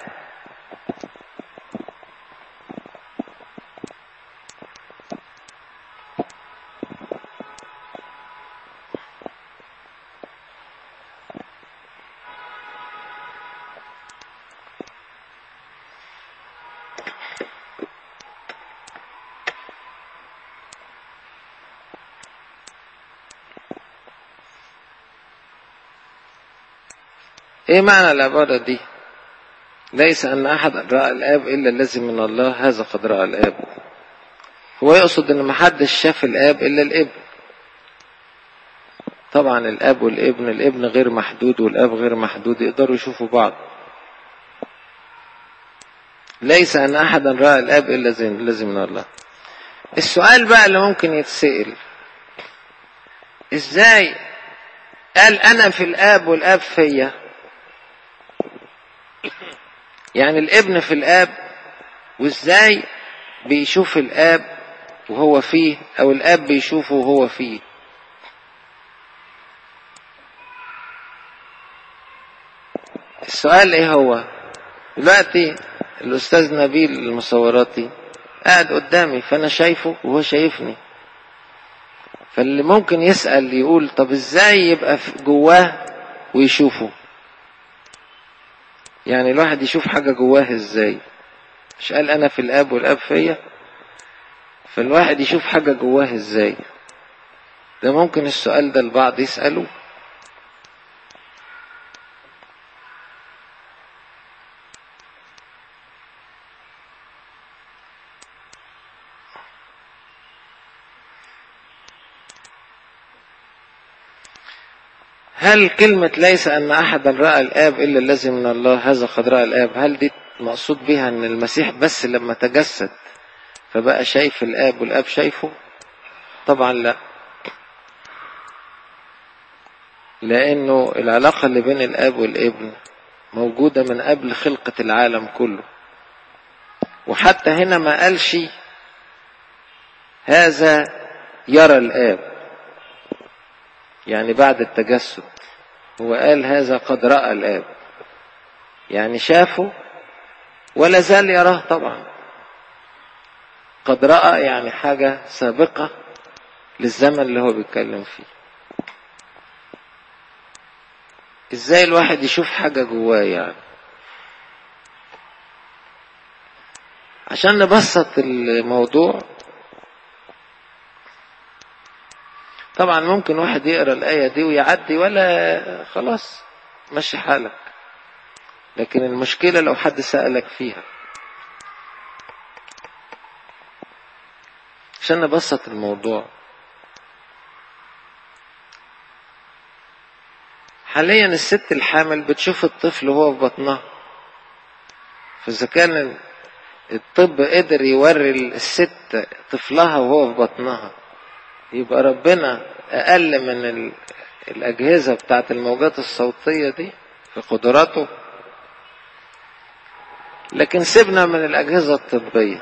Speaker 1: ايه معنى العبارة دي ليس ان احد رأى الاب الا الذي من الله هذا قد رأى الاب هو يقصد ان محدش شاف الاب الا الابن طبعا الاب والابن الابن غير محدود والاب غير محدود يقدروا يشوفوا بعض ليس ان احدا رأى الاب الا الذي من الله السؤال بقى اللي ممكن يتسأل ازاي قال انا في الاب والاب فيا يعني الابن في الاب وازاي بيشوف الاب وهو فيه او الاب بيشوفه وهو فيه السؤال ايه هو دلوقتي الاستاذ نبيل المصوراتي قاعد قدامي فانا شايفه وهو شايفني فاللي ممكن يسأل يقول طب ازاي يبقى جواه ويشوفه يعني الواحد يشوف حاجة جواه ازاي مش قال انا في الاب والاب فيا فالواحد يشوف حاجة جواه ازاي ده ممكن السؤال ده البعض يسأله هل كلمة ليس أن أحدا رأى الآب إلا الذي من الله هذا قد رأى الآب هل دي مقصود بها أن المسيح بس لما تجسد فبقى شايف الآب والآب شايفه طبعا لا لأنه العلاقة اللي بين الآب والابن موجودة من قبل خلقة العالم كله وحتى هنا ما قالش هذا يرى الآب يعني بعد التجسد هو قال هذا قد رأى الآب يعني شافه ولا زال يراه طبعا قد رأى يعني حاجة سابقة للزمن اللي هو بيتكلم فيه ازاي الواحد يشوف حاجة جواه يعني عشان نبسط الموضوع طبعا ممكن واحد يقرا الآية دي ويعدي ولا خلاص مشي حالك لكن المشكلة لو حد سألك فيها عشان نبسط الموضوع حاليا الست الحامل بتشوف الطفل وهو في بطنها فإذا كان الطب قدر يوري الست طفلها وهو في بطنها يبقى ربنا أقل من ال... الأجهزة بتاعت الموجات الصوتية دي في قدراته لكن سيبنا من الأجهزة الطبية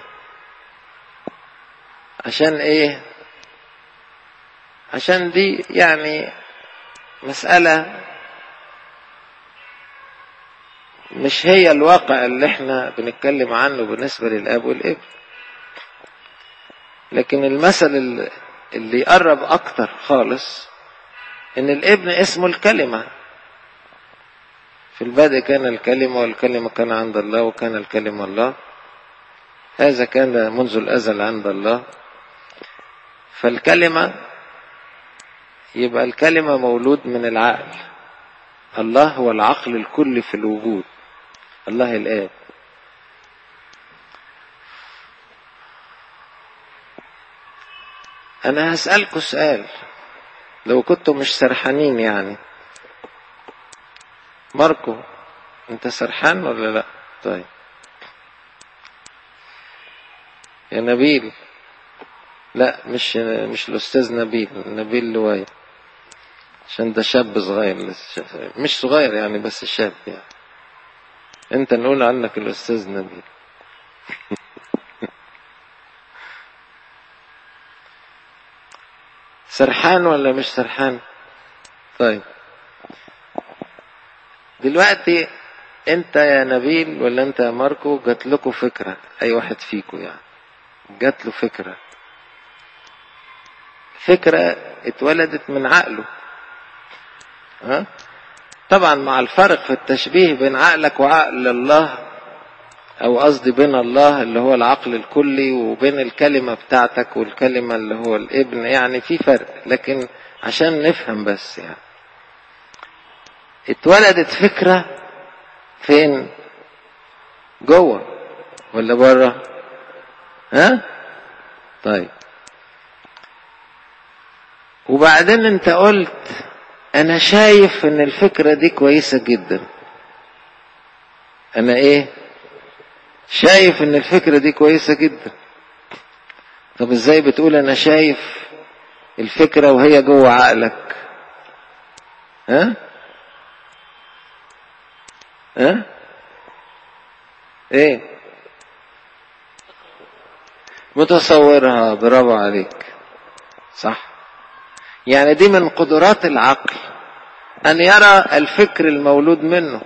Speaker 1: عشان إيه عشان دي يعني مسألة مش هي الواقع اللي احنا بنتكلم عنه بالنسبة للأب والابن لكن المثل اللي اللي يقرب اكتر خالص ان الابن اسمه الكلمة في البدء كان الكلمة والكلمة كان عند الله وكان الكلمة الله هذا كان منذ الأزل عند الله فالكلمة يبقى الكلمة مولود من العقل الله هو العقل الكلي في الوجود الله الآب أنا هسألكوا سؤال لو كنتوا مش سرحانين يعني ماركو أنت سرحان ولا لأ؟ طيب يا نبيل لا مش مش الأستاذ نبيل نبيل لواي عشان ده شاب صغير لسه مش صغير يعني بس شاب يعني انت نقول عنك الأستاذ نبيل سرحان ولا مش سرحان طيب دلوقتي انت يا نبيل ولا انت يا ماركو جات لكم فكرة اي واحد فيكم يعني جات له فكرة فكرة اتولدت من عقله ها طبعا مع الفرق في التشبيه بين عقلك وعقل الله او قصدي بين الله اللي هو العقل الكلي وبين الكلمة بتاعتك والكلمة اللي هو الابن يعني في فرق لكن عشان نفهم بس يعني اتولدت فكرة فين جوه ولا بره ها طيب وبعدين انت قلت انا شايف ان الفكرة دي كويسة جدا انا ايه شايف ان الفكرة دي كويسة جدا طب ازاي بتقول انا شايف الفكرة وهي جوه عقلك ها ها ايه متصورها برافو عليك صح يعني دي من قدرات العقل ان يرى الفكر المولود منه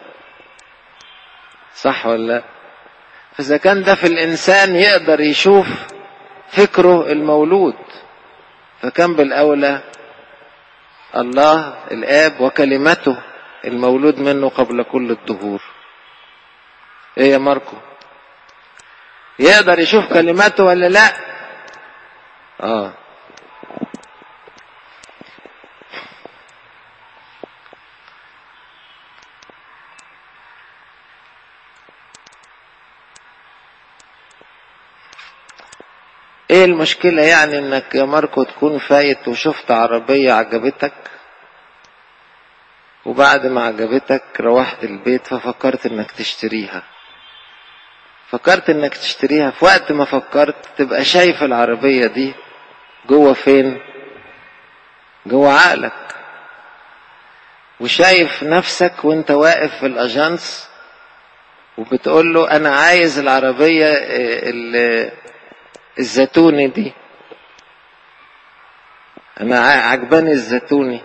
Speaker 1: صح ولا لا فاذا كان ده في الانسان يقدر يشوف فكره المولود فكان بالاولى الله الاب وكلمته المولود منه قبل كل الدهور ايه يا ماركو يقدر يشوف كلماته ولا لا اه ايه المشكلة يعني انك يا ماركو تكون فايت وشفت عربية عجبتك وبعد ما عجبتك روحت البيت ففكرت انك تشتريها فكرت انك تشتريها في وقت ما فكرت تبقى شايف العربية دي جوه فين جوه عقلك وشايف نفسك وانت واقف في الاجانس وبتقول له انا عايز العربية الزيتوني دي انا عجباني الزيتوني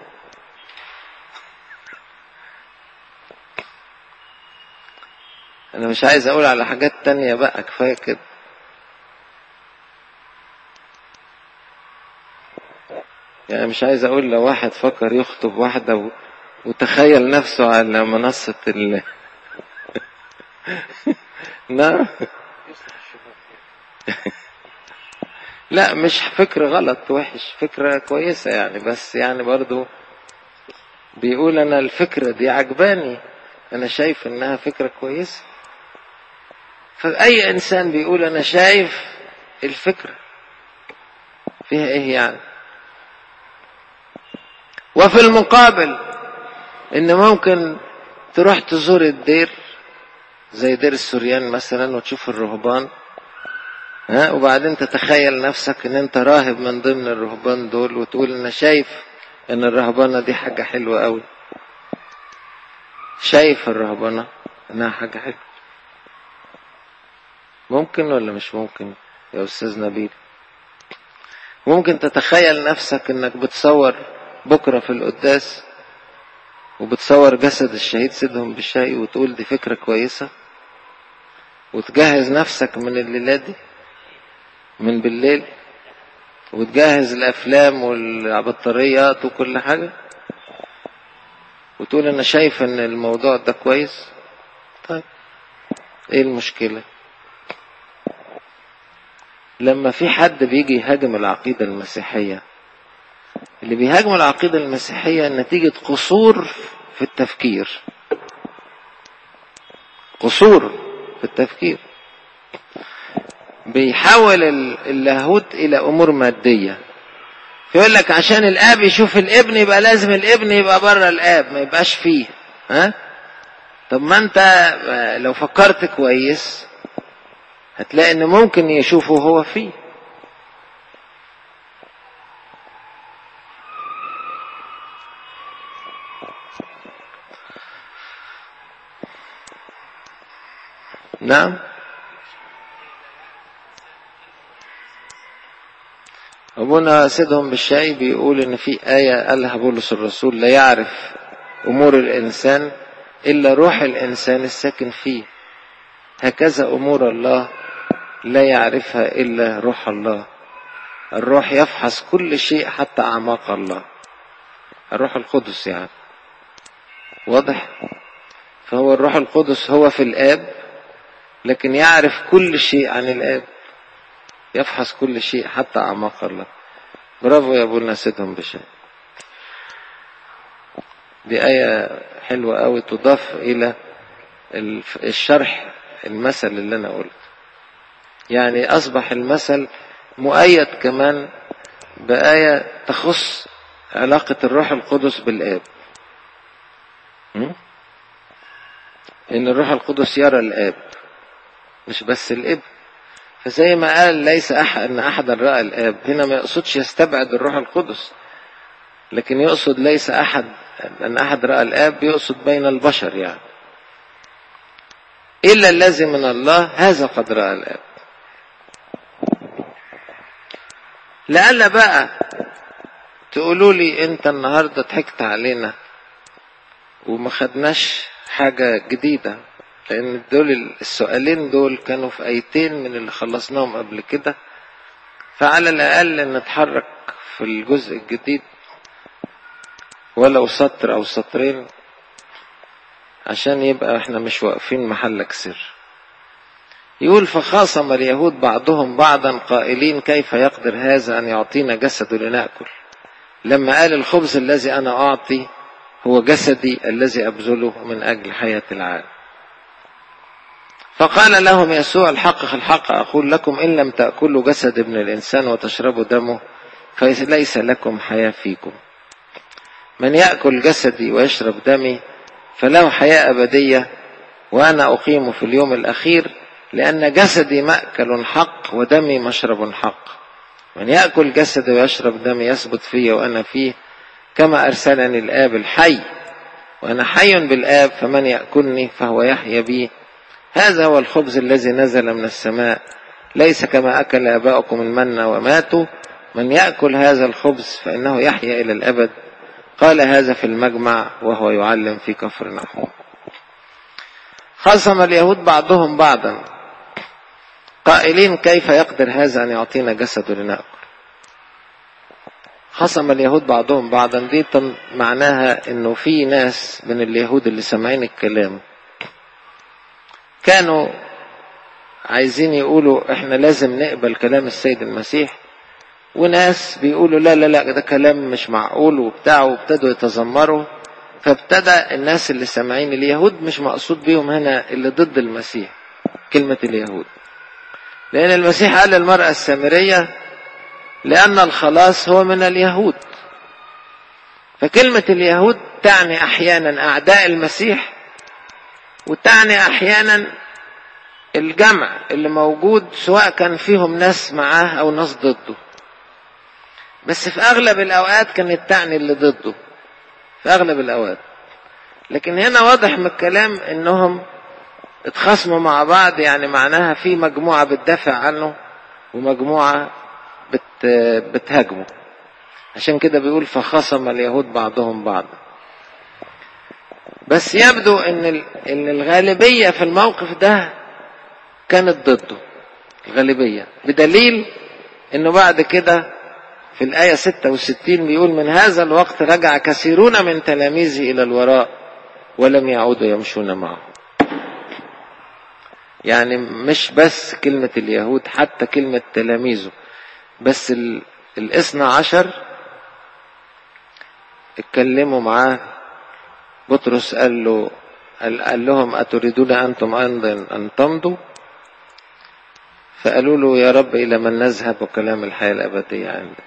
Speaker 1: انا مش عايز اقول على حاجات تانية بقى كفاية كده يعني مش عايز اقول لو واحد فكر يخطب واحدة و... وتخيل نفسه على منصة ال نعم لا مش فكرة غلط وحش فكرة كويسة يعني بس يعني برضو بيقول انا الفكرة دي عجباني انا شايف انها فكرة كويسة فأي إنسان بيقول أنا شايف الفكرة فيها إيه يعني وفي المقابل إن ممكن تروح تزور الدير زي دير السوريان مثلا وتشوف الرهبان ها وبعدين تتخيل نفسك ان انت راهب من ضمن الرهبان دول وتقول انا شايف ان الرهبانة دي حاجة حلوة قوي شايف الرهبانة انها حاجة حلوة ممكن ولا مش ممكن يا أستاذ نبيل ممكن تتخيل نفسك انك بتصور بكرة في القداس وبتصور جسد الشهيد سيدهم بالشاي وتقول دي فكرة كويسة وتجهز نفسك من الليلة دي من بالليل وتجهز الأفلام والبطاريات وكل حاجة وتقول أنا شايف إن الموضوع ده كويس طيب إيه المشكلة لما في حد بيجي يهاجم العقيدة المسيحية اللي بيهاجم العقيدة المسيحية نتيجة قصور في التفكير قصور في التفكير بيحول اللاهوت إلى أمور مادية فيقول لك عشان الآب يشوف الابن يبقى لازم الابن يبقى بره الآب ما يبقاش فيه ها طب ما أنت لو فكرت كويس هتلاقي ان ممكن يشوفه هو فيه نعم أبونا سيدهم بالشاي بيقول إن في آية قالها بولس الرسول لا يعرف أمور الإنسان إلا روح الإنسان الساكن فيه هكذا أمور الله لا يعرفها إلا روح الله الروح يفحص كل شيء حتى أعماق الله الروح القدس يعني واضح فهو الروح القدس هو في الآب لكن يعرف كل شيء عن الآب يفحص كل شيء حتى أعماق الله برافو يا أبونا سيدهم بشيء دي آية حلوة أوي تضاف إلى الشرح المثل اللي أنا قلت يعني أصبح المثل مؤيد كمان بآية تخص علاقة الروح القدس بالآب إن الروح القدس يرى الآب مش بس الابن فزي ما قال ليس أحد أن أحدا رأى الآب هنا ما يقصدش يستبعد الروح القدس لكن يقصد ليس أحد أن أحد رأى الآب يقصد بين البشر يعني إلا الذي من الله هذا قد رأى الآب لألا بقى تقولوا لي أنت النهاردة ضحكت علينا وما خدناش حاجة جديدة لأن دول السؤالين دول كانوا في آيتين من اللي خلصناهم قبل كده فعلى الأقل نتحرك في الجزء الجديد ولو سطر أو سطرين عشان يبقى احنا مش واقفين محلك سر يقول فخاصم اليهود بعضهم بعضا قائلين كيف يقدر هذا أن يعطينا جسده لنأكل لما قال الخبز الذي أنا أعطي هو جسدي الذي أبذله من أجل حياة العالم فقال لهم يسوع الحق الحق أقول لكم إن لم تأكلوا جسد ابن الإنسان وتشربوا دمه فليس لكم حياة فيكم من يأكل جسدي ويشرب دمي فله حياة أبدية وأنا أقيم في اليوم الأخير لأن جسدي مأكل حق ودمي مشرب حق من يأكل جسدي ويشرب دمي يثبت فيه وأنا فيه كما أرسلني الآب الحي وأنا حي بالآب فمن يأكلني فهو يحيا بي هذا هو الخبز الذي نزل من السماء ليس كما أكل آباؤكم المن وماتوا من يأكل هذا الخبز فإنه يحيا إلى الأبد قال هذا في المجمع وهو يعلم في كفر نحوم خصم اليهود بعضهم بعضا قائلين كيف يقدر هذا أن يعطينا جسده لنأكل خصم اليهود بعضهم بعضا دي معناها انه في ناس من اليهود اللي سامعين الكلام كانوا عايزين يقولوا احنا لازم نقبل كلام السيد المسيح وناس بيقولوا لا لا لا ده كلام مش معقول وبتاع وابتدوا يتذمروا فابتدى الناس اللي سامعين اليهود مش مقصود بيهم هنا اللي ضد المسيح كلمة اليهود لأن المسيح قال للمرأة السامرية لأن الخلاص هو من اليهود فكلمة اليهود تعني أحيانا أعداء المسيح وتعني أحيانا الجمع اللي موجود سواء كان فيهم ناس معاه أو ناس ضده بس في أغلب الأوقات كانت تعني اللي ضده في أغلب الأوقات لكن هنا واضح من الكلام إنهم اتخاصموا مع بعض يعني معناها في مجموعة بتدافع عنه ومجموعة بت بتهاجمه عشان كده بيقول فخصم اليهود بعضهم بعضا بس يبدو ان ان الغالبيه في الموقف ده كانت ضده الغالبيه بدليل انه بعد كده في الآية 66 بيقول من هذا الوقت رجع كثيرون من تلاميذه إلى الوراء ولم يعودوا يمشون معه يعني مش بس كلمة اليهود حتى كلمة تلاميذه بس الاثنى عشر اتكلموا معاه بطرس قال له قال لهم أتريدون أنتم أيضا أن تمضوا فقالوا له يا رب إلى من نذهب وكلام الحياة الأبدية عندك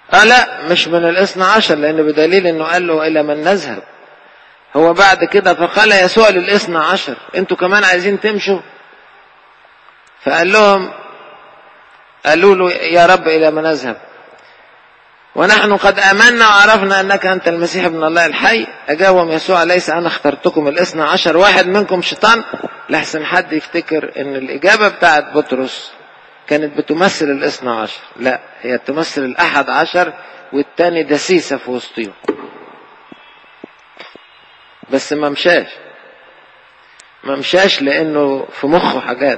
Speaker 1: اه لا مش من الاثنى عشر لان بدليل انه قال له الى من نذهب هو بعد كده فقال يسوع للاثنى عشر انتوا كمان عايزين تمشوا فقال لهم قالوا له يا رب الى من نذهب ونحن قد امنا وعرفنا انك انت المسيح ابن الله الحي اجابهم يسوع ليس انا اخترتكم الاثنى عشر واحد منكم شيطان لحسن حد يفتكر ان الاجابه بتاعت بطرس كانت بتمثل الاثنى عشر لا هي تمثل الاحد عشر والتاني دسيسة في وسطهم بس ما مشاش ما مشاش لانه في مخه حاجات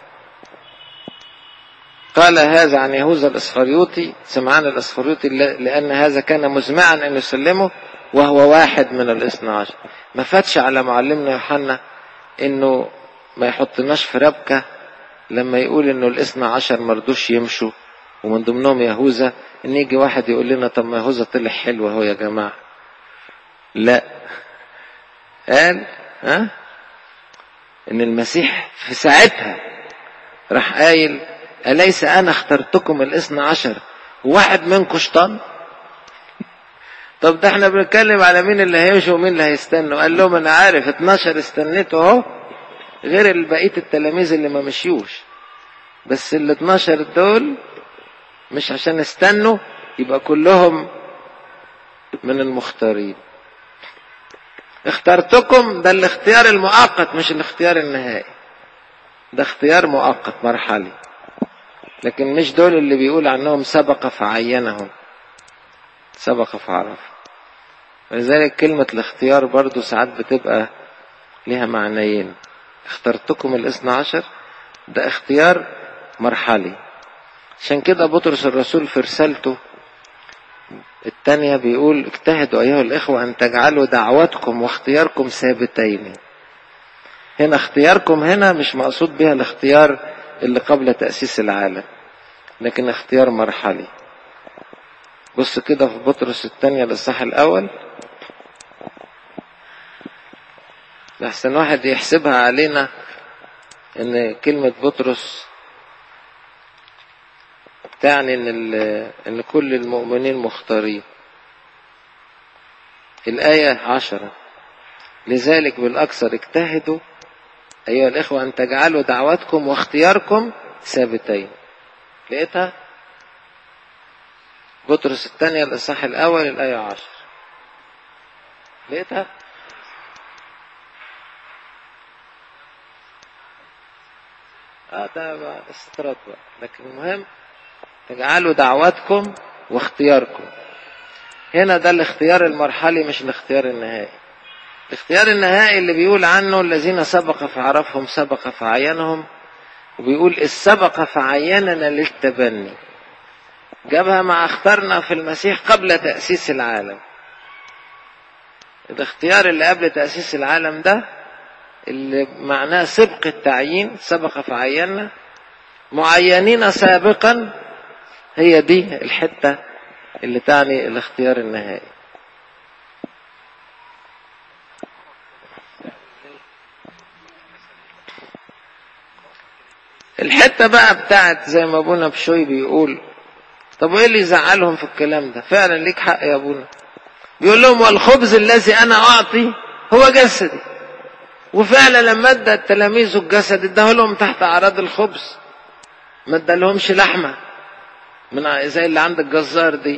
Speaker 1: قال هذا عن يهوذا الاسخريوطي سمعان الاسخريوطي لان هذا كان مزمعا ان يسلمه وهو واحد من الاثنى عشر ما فاتش على معلمنا يوحنا انه ما يحطناش في ربكه لما يقول انه الاثنى عشر مرضوش يمشوا ومن ضمنهم يهوذا ان يجي واحد يقول لنا طب ما يهوذا طلع حلو اهو يا جماعه لا قال ها ان المسيح في ساعتها راح قايل اليس انا اخترتكم الاثنى عشر وواحد منكم شيطان طب ده احنا بنتكلم على مين اللي هيمشوا ومين اللي هيستنوا قال لهم انا عارف 12 استنيته اهو غير بقيه التلاميذ اللي ما مشيوش بس ال 12 دول مش عشان استنوا يبقى كلهم من المختارين اخترتكم ده الاختيار المؤقت مش الاختيار النهائي ده اختيار مؤقت مرحلي لكن مش دول اللي بيقول عنهم سبق فعينهم سبق فعرف ولذلك كلمة الاختيار برضو ساعات بتبقى لها معنيين اخترتكم الاثنى عشر ده اختيار مرحلي عشان كده بطرس الرسول في رسالته الثانية بيقول اجتهدوا أيها الإخوة أن تجعلوا دعوتكم واختياركم ثابتين هنا اختياركم هنا مش مقصود بها الاختيار اللي قبل تأسيس العالم لكن اختيار مرحلي بص كده في بطرس الثانية للصح الأول لحسن واحد يحسبها علينا ان كلمة بطرس تعني ان ان كل المؤمنين مختارين الآية عشرة لذلك بالأكثر اجتهدوا أيها الإخوة أن تجعلوا دعوتكم واختياركم ثابتين لقيتها بطرس الثانية الإصحاح الأول الآية عشر لقيتها اه ده بقى استطراد بقى لكن المهم تجعلوا دعوتكم واختياركم هنا ده الاختيار المرحلي مش الاختيار النهائي الاختيار النهائي اللي بيقول عنه الذين سبق فعرفهم سبق فعينهم وبيقول السبق فعيننا للتبني جابها مع اخترنا في المسيح قبل تأسيس العالم الاختيار اللي قبل تأسيس العالم ده اللي معناه سبق التعيين سبق فعينا معينين سابقا هي دي الحتة اللي تعني الاختيار النهائي الحتة بقى بتاعت زي ما ابونا بشوي بيقول طب وايه اللي يزعلهم في الكلام ده فعلا ليك حق يا ابونا بيقول لهم والخبز الذي انا اعطي هو جسدي وفعلا لما ادى التلاميذ الجسد اداه لهم تحت اعراض الخبز ما ادالهمش لحمه من زي اللي عند الجزار دي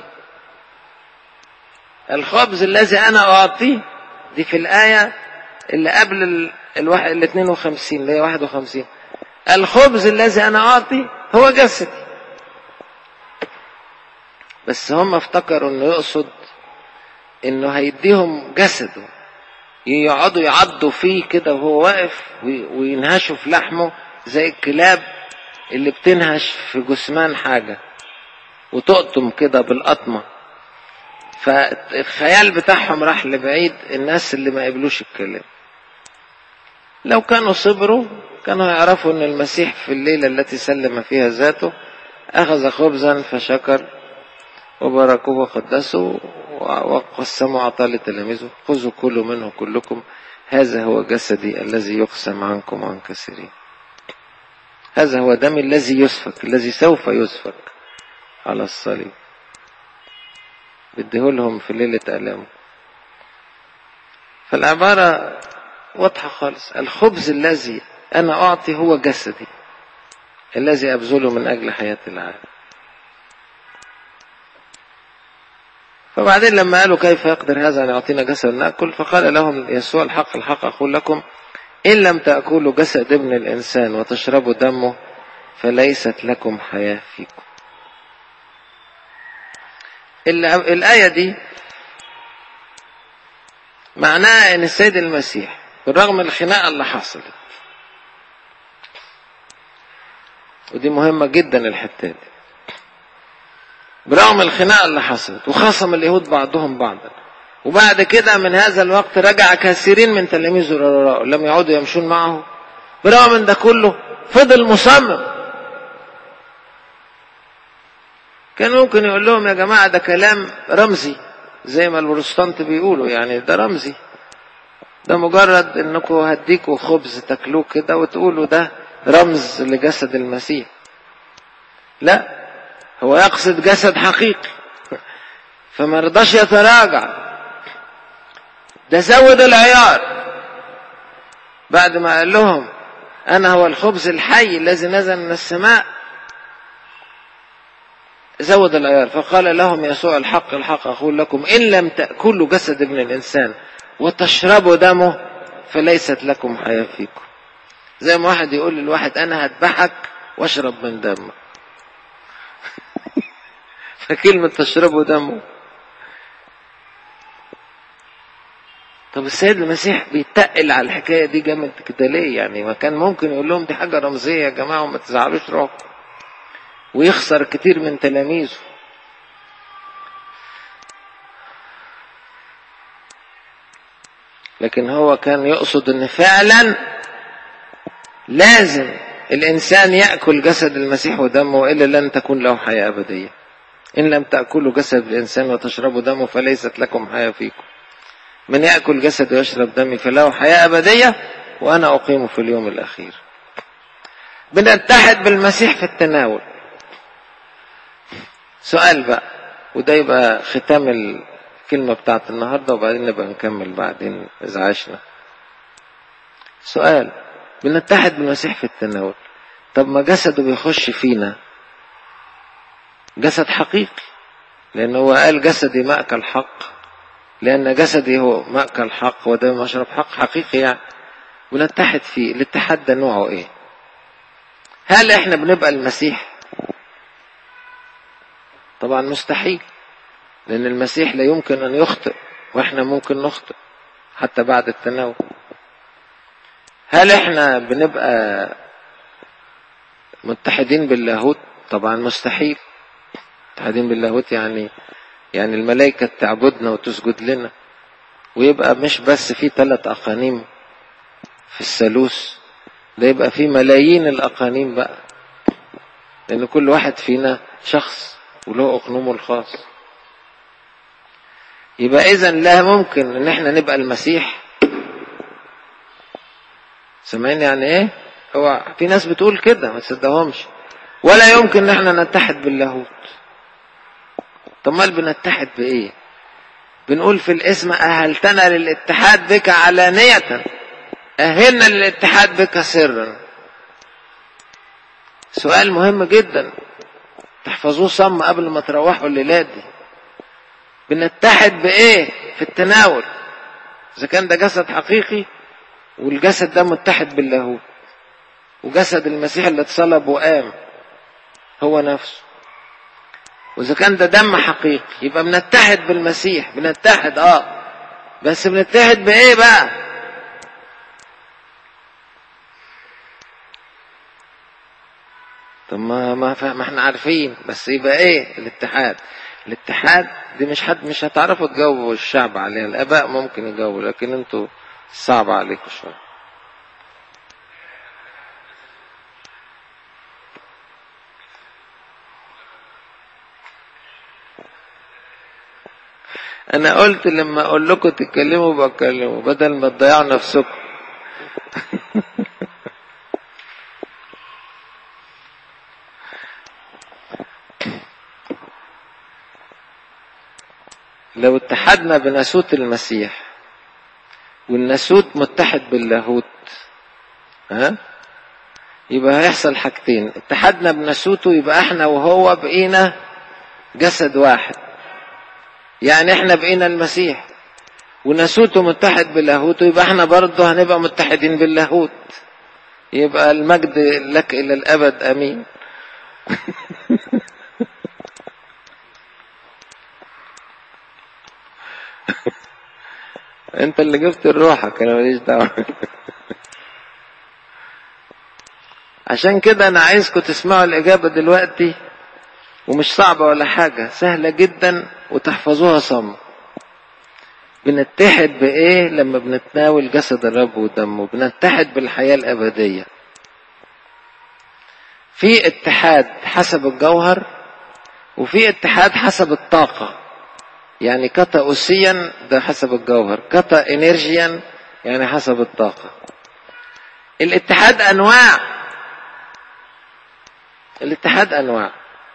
Speaker 1: الخبز الذي انا اعطيه دي في الايه اللي قبل ال... الواحد ال 52 اللي هي 51 الخبز الذي انا اعطي هو جسدي بس هم افتكروا انه يقصد انه هيديهم جسده يقعدوا يعضوا فيه كده وهو واقف وينهشوا في لحمه زي الكلاب اللي بتنهش في جثمان حاجة وتقطم كده بالقطمة فالخيال بتاعهم راح لبعيد الناس اللي ما قبلوش الكلام لو كانوا صبروا كانوا يعرفوا ان المسيح في الليلة التي سلم فيها ذاته اخذ خبزا فشكر وباركوه وقدسوا وقسموا عطاء لتلاميذه خذوا كلوا منه كلكم هذا هو جسدي الذي يقسم عنكم عن كثيرين هذا هو دمي الذي يسفك الذي سوف يسفك على الصليب بيديهولهم في ليلة ألامه فالعبارة واضحة خالص الخبز الذي أنا أعطي هو جسدي الذي أبذله من أجل حياة العالم فبعدين لما قالوا كيف يقدر هذا أن يعطينا جسد نأكل فقال لهم يسوع الحق الحق أقول لكم إن لم تأكلوا جسد ابن الإنسان وتشربوا دمه فليست لكم حياة فيكم الآية دي معناها أن السيد المسيح بالرغم من الخناقة اللي حصلت ودي مهمة جدا الحتة دي برغم الخناقة اللي حصلت وخاصم اليهود بعضهم بعضا وبعد كده من هذا الوقت رجع كثيرين من تلاميذه لم يعودوا يمشون معه برغم من ده كله فضل مصمم كان ممكن يقول لهم يا جماعة ده كلام رمزي زي ما البروتستانت بيقولوا يعني ده رمزي ده مجرد انكم هديكوا خبز تاكلوه كده وتقولوا ده رمز لجسد المسيح لا هو يقصد جسد حقيقي فما رضاش يتراجع ده زود العيار بعد ما قال لهم انا هو الخبز الحي الذي نزل من السماء زود العيار فقال لهم يسوع الحق الحق أقول لكم إن لم تأكلوا جسد ابن الإنسان وتشربوا دمه فليست لكم حياة فيكم زي ما واحد يقول للواحد أنا هذبحك واشرب من دمك فكلمة تشربوا دمه طب السيد المسيح بيتقل على الحكاية دي جامد كده ليه يعني ما كان ممكن يقول لهم دي حاجة رمزية يا جماعة وما تزعلوش روحكم ويخسر كتير من تلاميذه لكن هو كان يقصد ان فعلا لازم الانسان ياكل جسد المسيح ودمه والا لن تكون له حياه ابديه ان لم تاكلوا جسد الانسان وتشربوا دمه فليست لكم حياه فيكم من ياكل جسدي ويشرب دمي فله حياه ابديه وانا اقيمه في اليوم الاخير بنتحد بالمسيح في التناول سؤال بقى وده يبقى ختام الكلمة بتاعت النهاردة وبعدين نبقى نكمل بعدين إذا عشنا سؤال بنتحد بالمسيح في التناول طب ما جسده بيخش فينا جسد حقيقي لأنه هو قال جسدي مأكل حق لأن جسدي هو مأكل حق ودم مشرب حق حقيقي يعني بنتحد فيه الاتحاد ده نوعه ايه هل احنا بنبقى المسيح طبعا مستحيل لأن المسيح لا يمكن أن يخطئ وإحنا ممكن نخطئ حتى بعد التناول هل إحنا بنبقى متحدين باللاهوت طبعا مستحيل متحدين باللاهوت يعني يعني الملائكة تعبدنا وتسجد لنا ويبقى مش بس في ثلاث أقانيم في الثالوث ده يبقى في ملايين الأقانيم بقى لأن كل واحد فينا شخص وله أقنومه الخاص يبقى إذا لا ممكن إن إحنا نبقى المسيح سامعين يعني إيه؟ هو في ناس بتقول كده ما تصدقهمش ولا يمكن إن إحنا نتحد باللاهوت طب مال بنتحد بإيه؟ بنقول في الاسم أهلتنا للاتحاد بك علانية أهلنا للاتحاد بك سرا سؤال مهم جدا تحفظوه صم قبل ما تروحوا الليلة دي بنتحد بإيه في التناول إذا كان ده جسد حقيقي والجسد ده متحد باللاهوت وجسد المسيح اللي اتصلب وقام هو نفسه وإذا كان ده دم حقيقي يبقى بنتحد بالمسيح بنتحد اه بس بنتحد بإيه بقى طب ما ما, ما احنا عارفين بس يبقى ايه الاتحاد الاتحاد دي مش حد مش هتعرفوا تجاوبوا الشعب عليها الاباء ممكن يجاوبوا لكن انتوا صعب عليكم شويه انا قلت لما اقول لكم تتكلموا بتكلموا بدل ما تضيعوا نفسكم لو اتحدنا بناسوت المسيح والناسوت متحد باللاهوت ها يبقى هيحصل حاجتين اتحدنا بناسوته يبقى احنا وهو بقينا جسد واحد يعني احنا بقينا المسيح وناسوته متحد باللاهوت يبقى احنا برضه هنبقى متحدين باللاهوت يبقى المجد لك الى الابد امين انت اللي جبت روحك انا ماليش دعوه عشان كده انا عايزكم تسمعوا الاجابه دلوقتي ومش صعبه ولا حاجه سهله جدا وتحفظوها صم بنتحد بايه لما بنتناول جسد الرب ودمه بنتحد بالحياه الابديه في اتحاد حسب الجوهر وفي اتحاد حسب الطاقه يعني كتا أسيا ده حسب الجوهر كتا انرجيا يعني حسب الطاقة الاتحاد أنواع الاتحاد أنواع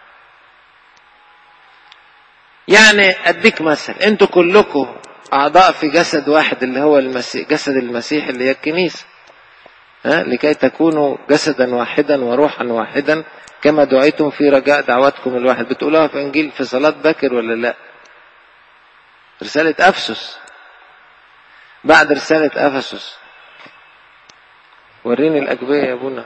Speaker 1: يعني أديك مثل أنتوا كلكم أعضاء في جسد واحد اللي هو المسيح جسد المسيح اللي هي الكنيسة ها لكي تكونوا جسدا واحدا وروحا واحدا كما دعيتم في رجاء دعوتكم الواحد بتقولوها في إنجيل في صلاة باكر ولا لأ رسالة أفسس بعد رسالة أفسس وريني الأجبية يا ابونا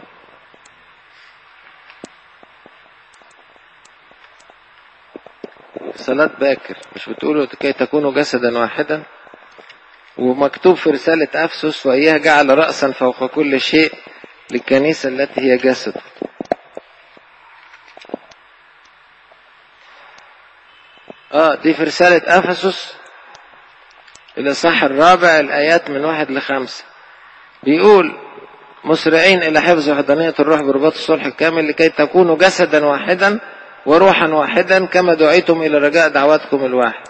Speaker 1: صلاة باكر مش بتقولوا كي تكونوا جسدا واحدا ومكتوب في رسالة أفسس وإياه جعل رأسا فوق كل شيء للكنيسة التي هي جسد اه دي في رسالة أفسس الإصحاح الرابع الآيات من واحد لخمسة بيقول مسرعين إلى حفظ وحدانية الروح برباط الصلح الكامل لكي تكونوا جسدا واحدا وروحا واحدا كما دعيتم إلى رجاء دعواتكم الواحد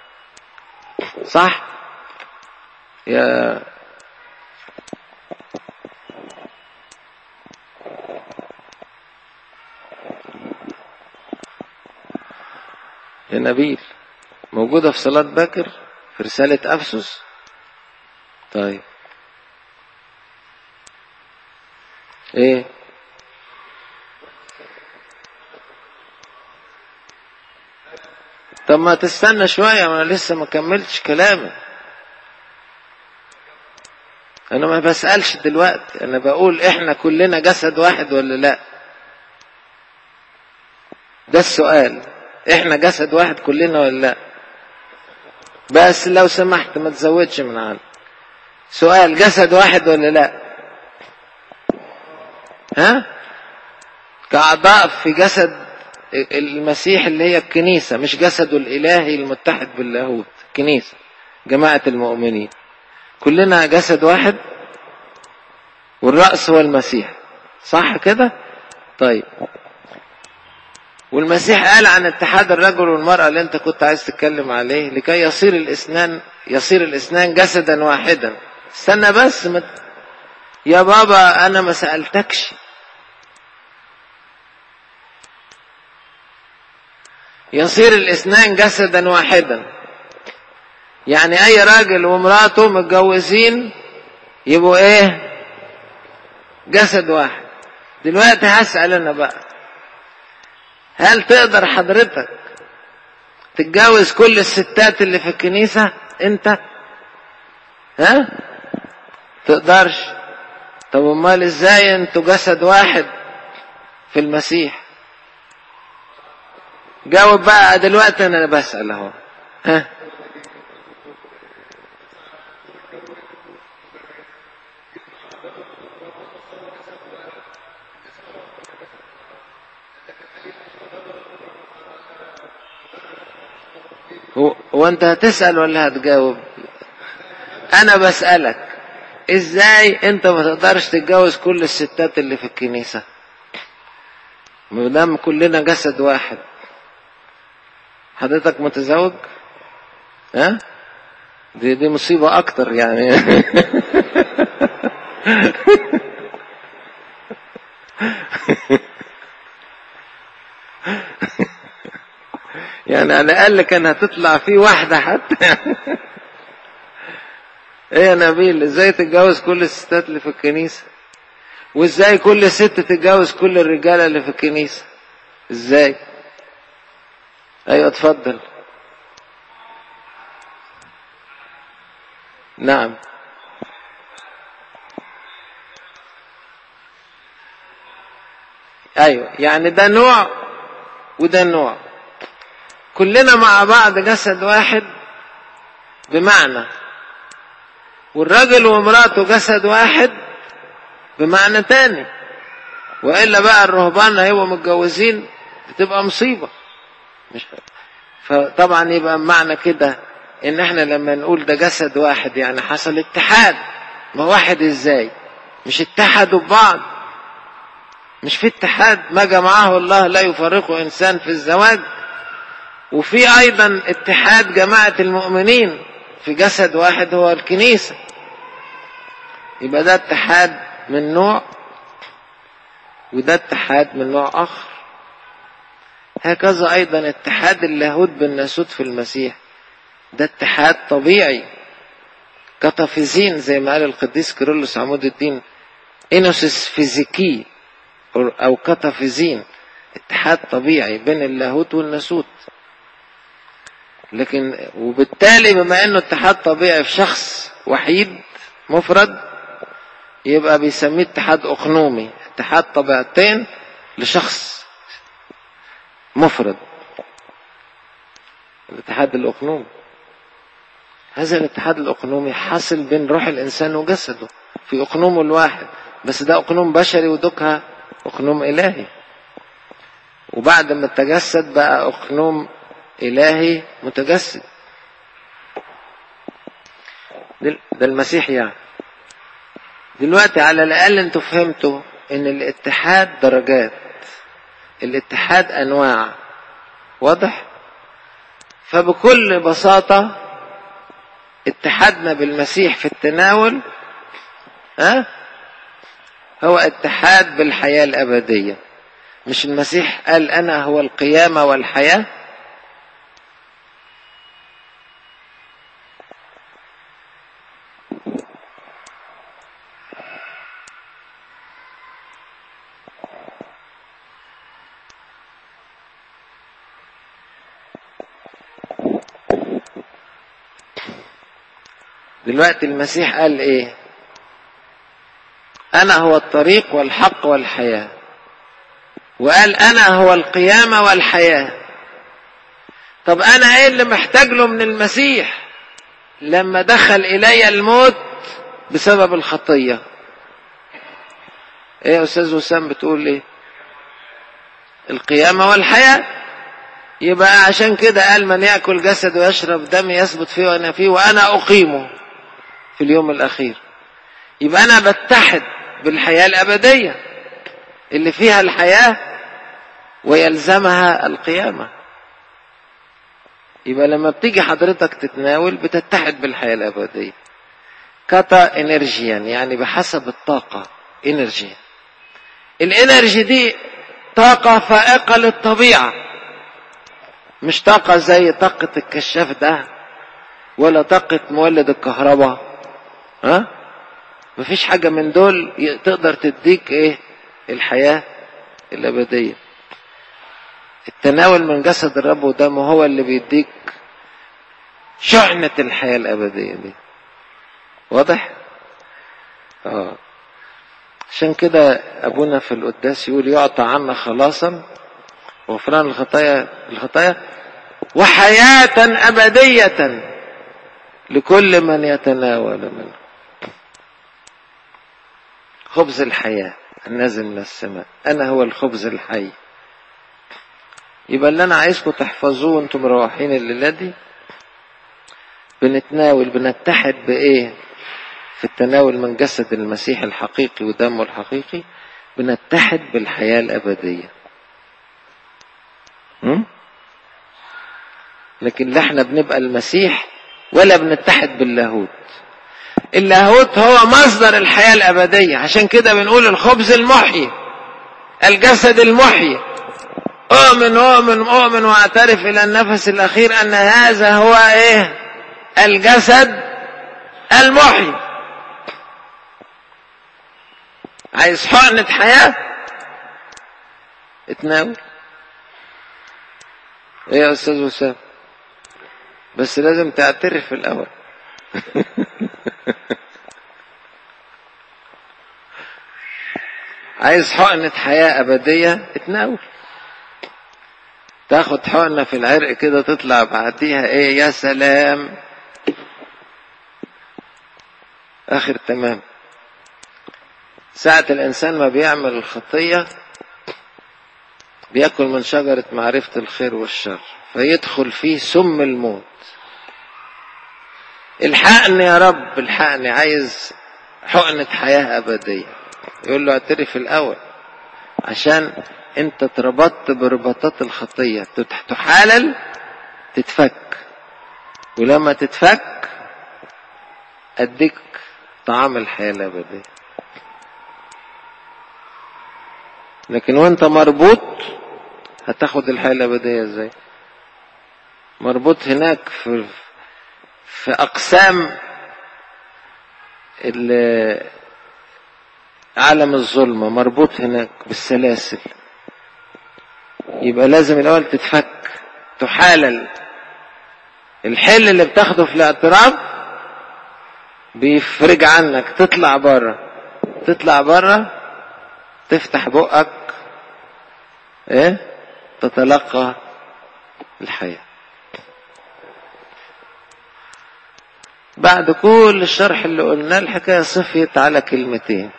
Speaker 1: صح يا يا نبيل موجودة في صلاة باكر في رسالة أفسس طيب ايه طب ما تستنى شوية ما أنا لسه ما كملتش كلامي أنا ما بسألش دلوقتي أنا بقول إحنا كلنا جسد واحد ولا لأ ده السؤال إحنا جسد واحد كلنا ولا لأ بس لو سمحت ما تزودش من عندك سؤال جسد واحد ولا لا ها كأعضاء في جسد المسيح اللي هي الكنيسة مش جسده الإلهي المتحد باللاهوت كنيسة جماعة المؤمنين كلنا جسد واحد والرأس هو المسيح صح كده طيب والمسيح قال عن اتحاد الرجل والمرأة اللي انت كنت عايز تتكلم عليه لكي يصير الاسنان يصير الاسنان جسدا واحدا استنى بس مت... يا بابا انا ما سألتكش يصير الاسنان جسدا واحدا يعني اي راجل ومراته متجوزين يبقوا ايه جسد واحد دلوقتي هسأل انا بقى هل تقدر حضرتك تتجوز كل الستات اللي في الكنيسة انت ها تقدرش طب امال ازاي انتوا جسد واحد في المسيح جاوب بقى دلوقتي انا بسأل اهو ها هو انت هتسأل ولا هتجاوب انا بسألك ازاي انت ما تقدرش تتجوز كل الستات اللي في الكنيسة مدام كلنا جسد واحد حضرتك متزوج ها دي دي مصيبة اكتر يعني يعني على الأقل كان هتطلع فيه واحدة حتى ايه يا نبيل ازاي تتجوز كل الستات اللي في الكنيسة وازاي كل ست تتجوز كل الرجالة اللي في الكنيسة ازاي ايوه اتفضل نعم ايوه يعني ده نوع وده نوع كلنا مع بعض جسد واحد بمعنى والراجل ومراته جسد واحد بمعنى تاني والا بقى الرهبان هيبقوا متجوزين بتبقى مصيبه مش فطبعا يبقى معنى كده ان احنا لما نقول ده جسد واحد يعني حصل اتحاد ما واحد ازاي مش اتحدوا ببعض مش في اتحاد ما جمعه الله لا يفرقه انسان في الزواج وفي ايضا اتحاد جماعه المؤمنين في جسد واحد هو الكنيسه يبقى ده اتحاد من نوع وده اتحاد من نوع اخر هكذا ايضا اتحاد اللاهوت بالناسوت في المسيح ده اتحاد طبيعي كتافيزين زي ما قال القديس كيرلس عمود الدين انوسس فيزيكي او كتافيزين اتحاد طبيعي بين اللاهوت والناسوت لكن وبالتالي بما انه اتحاد طبيعي في شخص وحيد مفرد يبقى بيسميه اتحاد اقنومي اتحاد طبيعتين لشخص مفرد الاتحاد الاقنومي هذا الاتحاد الاقنومي حاصل بين روح الانسان وجسده في اقنومه الواحد بس ده اقنوم بشري ودكها اقنوم الهي وبعد ما تجسد بقى اقنوم الهي متجسد ده المسيح يعني دلوقتي على الاقل انتوا فهمتوا ان الاتحاد درجات الاتحاد انواع واضح فبكل بساطه اتحادنا بالمسيح في التناول ها هو اتحاد بالحياه الابديه مش المسيح قال انا هو القيامه والحياه دلوقتي المسيح قال ايه انا هو الطريق والحق والحياه وقال انا هو القيامه والحياه طب انا ايه اللي محتاج له من المسيح لما دخل الي الموت بسبب الخطيه ايه يا استاذ وسام بتقول ايه القيامه والحياه يبقى عشان كده قال من ياكل جسد ويشرب دم يثبت فيه وانا فيه وانا اقيمه في اليوم الأخير يبقى أنا بتحد بالحياة الأبدية اللي فيها الحياة ويلزمها القيامة يبقى لما بتيجي حضرتك تتناول بتتحد بالحياة الأبدية كاتا انرجيا يعني بحسب الطاقة انرجي الانرجي دي طاقة فائقة للطبيعة مش طاقة زي طاقة الكشاف ده ولا طاقة مولد الكهرباء ها مفيش حاجة من دول تقدر تديك ايه الحياة الأبدية التناول من جسد الرب ودمه هو اللي بيديك شحنة الحياة الأبدية دي واضح؟ اه عشان كده أبونا في القداس يقول يعطى عنا خلاصا وغفران الخطايا الخطايا وحياة أبدية لكل من يتناول منه خبز الحياة النازل من السماء أنا هو الخبز الحي يبقى اللي أنا عايزكم تحفظوه وأنتم مروحين الليلة دي بنتناول بنتحد بإيه في التناول من جسد المسيح الحقيقي ودمه الحقيقي بنتحد بالحياة الأبدية م? لكن لا احنا بنبقى المسيح ولا بنتحد باللاهوت اللاهوت هو مصدر الحياة الأبدية عشان كده بنقول الخبز المحيي الجسد المحيي أؤمن أؤمن أؤمن وأعترف إلى النفس الأخير أن هذا هو إيه الجسد المحيي عايز حقنة حياة اتناول ايه يا استاذ وسام بس لازم تعترف في الاول عايز حقنة حياة أبدية اتناول تاخد حقنة في العرق كده تطلع بعديها ايه يا سلام آخر تمام ساعة الإنسان ما بيعمل الخطية بياكل من شجرة معرفة الخير والشر فيدخل فيه سم الموت الحقني يا رب الحقني عايز حقنة حياة أبدية يقول له اعترف الأول عشان انت اتربطت برباطات الخطية تحالل تتفك ولما تتفك اديك طعام الحياة الأبدية لكن وانت مربوط هتاخد الحياة الأبدية ازاي مربوط هناك في في أقسام عالم الظلمة مربوط هناك بالسلاسل يبقى لازم الأول تتفك تحالل الحل اللي بتاخده في الاعتراف بيفرج عنك تطلع بره تطلع بره تفتح بقك ايه تتلقى الحياة بعد كل الشرح اللي قلناه الحكاية صفيت على كلمتين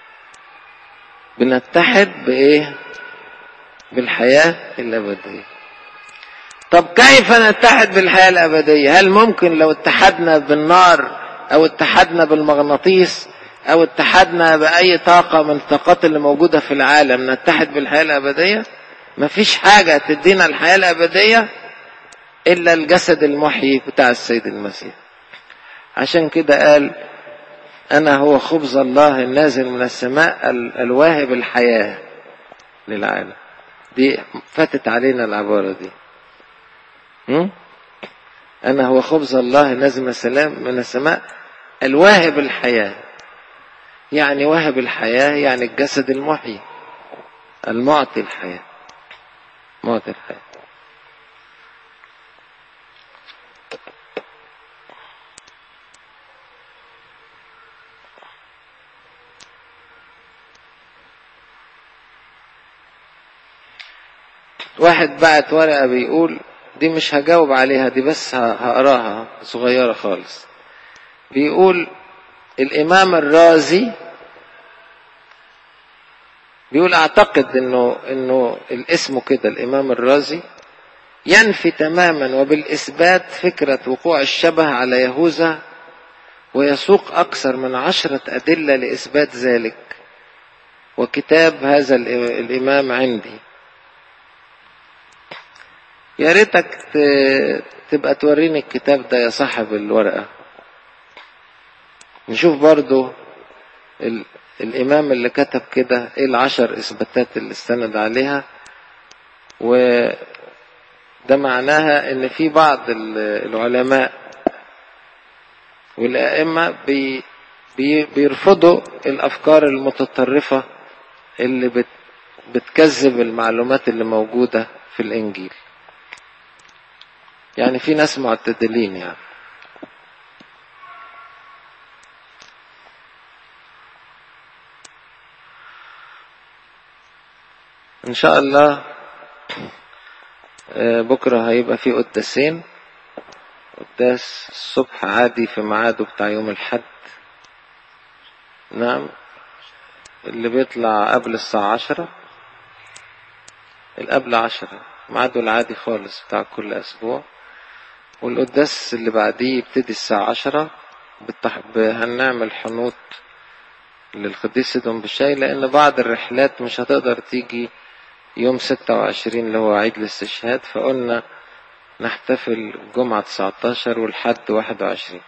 Speaker 1: بنتحد بإيه بالحياة الأبدية طب كيف نتحد بالحياة الأبدية هل ممكن لو اتحدنا بالنار أو اتحدنا بالمغناطيس أو اتحدنا بأي طاقة من الطاقات اللي موجودة في العالم نتحد بالحياة الأبدية مفيش حاجة تدينا الحياة الأبدية إلا الجسد المحيي بتاع السيد المسيح عشان كده قال أنا هو خبز الله النازل من السماء الواهب الحياة للعالم دي فاتت علينا العبارة دي م? أنا هو خبز الله النازل من السلام من السماء الواهب الحياة يعني واهب الحياة يعني الجسد المحيي المعطي الحياة معطي الحياة واحد بعت ورقة بيقول دي مش هجاوب عليها دي بس هقراها صغيرة خالص بيقول الإمام الرازي بيقول أعتقد إنه إنه الاسم كده الإمام الرازي ينفي تماما وبالإثبات فكرة وقوع الشبه على يهوذا ويسوق أكثر من عشرة أدلة لإثبات ذلك وكتاب هذا الإمام عندي يا ريتك تبقى توريني الكتاب ده يا صاحب الورقة نشوف برضو ال... الإمام اللي كتب كده إيه العشر إثباتات اللي استند عليها وده معناها إن في بعض العلماء والأئمة بي... بي... بيرفضوا الأفكار المتطرفة اللي بت... بتكذب المعلومات اللي موجودة في الإنجيل يعني في ناس معتدلين يعني ان شاء الله بكرة هيبقى في قداسين قداس الصبح عادي في ميعاده بتاع يوم الحد نعم اللي بيطلع قبل الساعة عشرة القبل عشرة ميعاده العادي خالص بتاع كل أسبوع والقداس اللي بعديه يبتدي الساعة عشرة بالتح... هنعمل حنوط للقديس سيدون بالشاي لأن بعض الرحلات مش هتقدر تيجي يوم ستة وعشرين اللي هو عيد الاستشهاد فقلنا نحتفل جمعة 19 والحد واحد وعشرين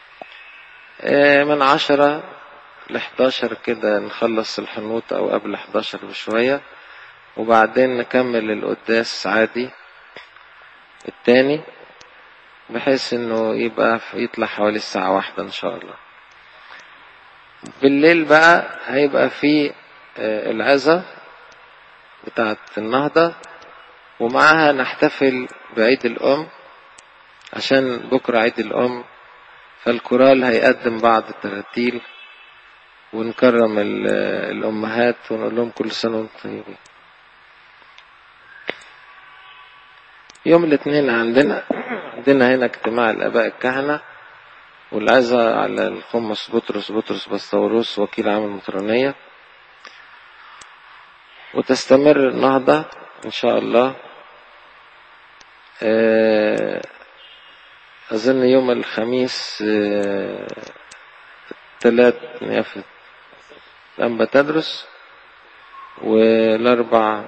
Speaker 1: من عشرة لحداشر كده نخلص الحنوط أو قبل حداشر بشوية وبعدين نكمل القداس عادي التاني بحيث انه يبقى يطلع حوالي الساعة واحدة ان شاء الله بالليل بقى هيبقى في العظة بتاعة النهضة ومعها نحتفل بعيد الأم عشان بكرة عيد الأم فالكورال هيقدم بعض التراتيل ونكرم الأمهات ونقول لهم كل سنة وانتم طيبين يوم الاثنين عندنا عندنا هنا اجتماع الآباء الكهنة والعزة على الخمس بطرس بطرس بسطوروس وكيل عام المطرانية وتستمر النهضة إن شاء الله أظن يوم الخميس الثلاث نيافة أنبا تدرس والأربع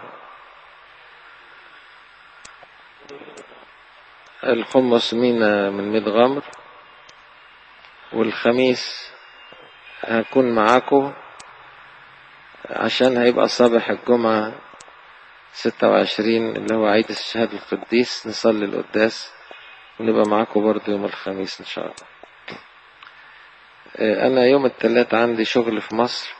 Speaker 1: الخمس مينا من ميد غمر والخميس هكون معاكم عشان هيبقى صباح الجمعة ستة وعشرين اللي هو عيد الشهادة القديس نصلي القداس ونبقى معاكم برضه يوم الخميس إن شاء الله أنا يوم الثلاث عندي شغل في مصر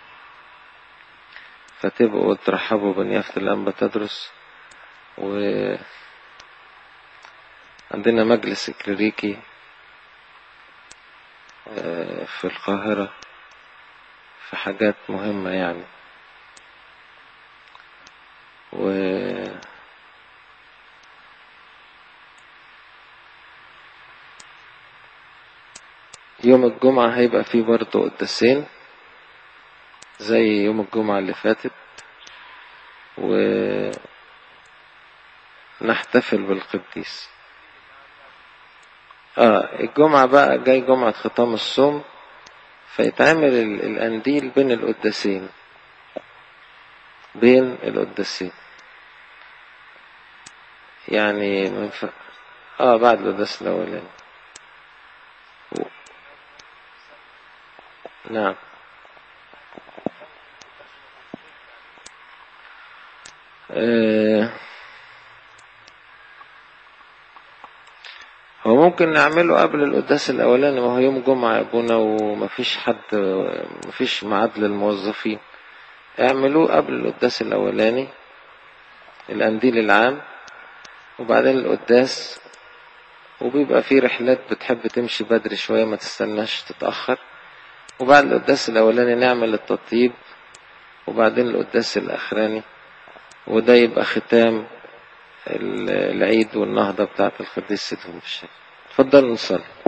Speaker 1: فتبقوا ترحبوا بنيافة الأنبا تدرس و عندنا مجلس كليريكي في القاهرة في حاجات مهمة يعني و يوم الجمعة هيبقى فيه برضه قداسين زي يوم الجمعة اللي فاتت ونحتفل بالقديس اه الجمعة بقى جاي جمعة ختام الصوم فيتعمل القنديل بين القداسين بين القداسين يعني من ف... اه بعد القداس الاولاني و... نعم آه هو ممكن نعمله قبل القداس الأولاني ما هو يوم جمعة يا أبونا ومفيش حد مفيش ميعاد للموظفين اعملوه قبل القداس الأولاني القنديل العام وبعدين القداس وبيبقى في رحلات بتحب تمشي بدري شوية ما تستناش تتأخر وبعد القداس الأولاني نعمل التطيب وبعدين القداس الأخراني وده يبقى ختام العيد والنهضة بتاعت القديس سيدهم الشيخ تفضل نصلي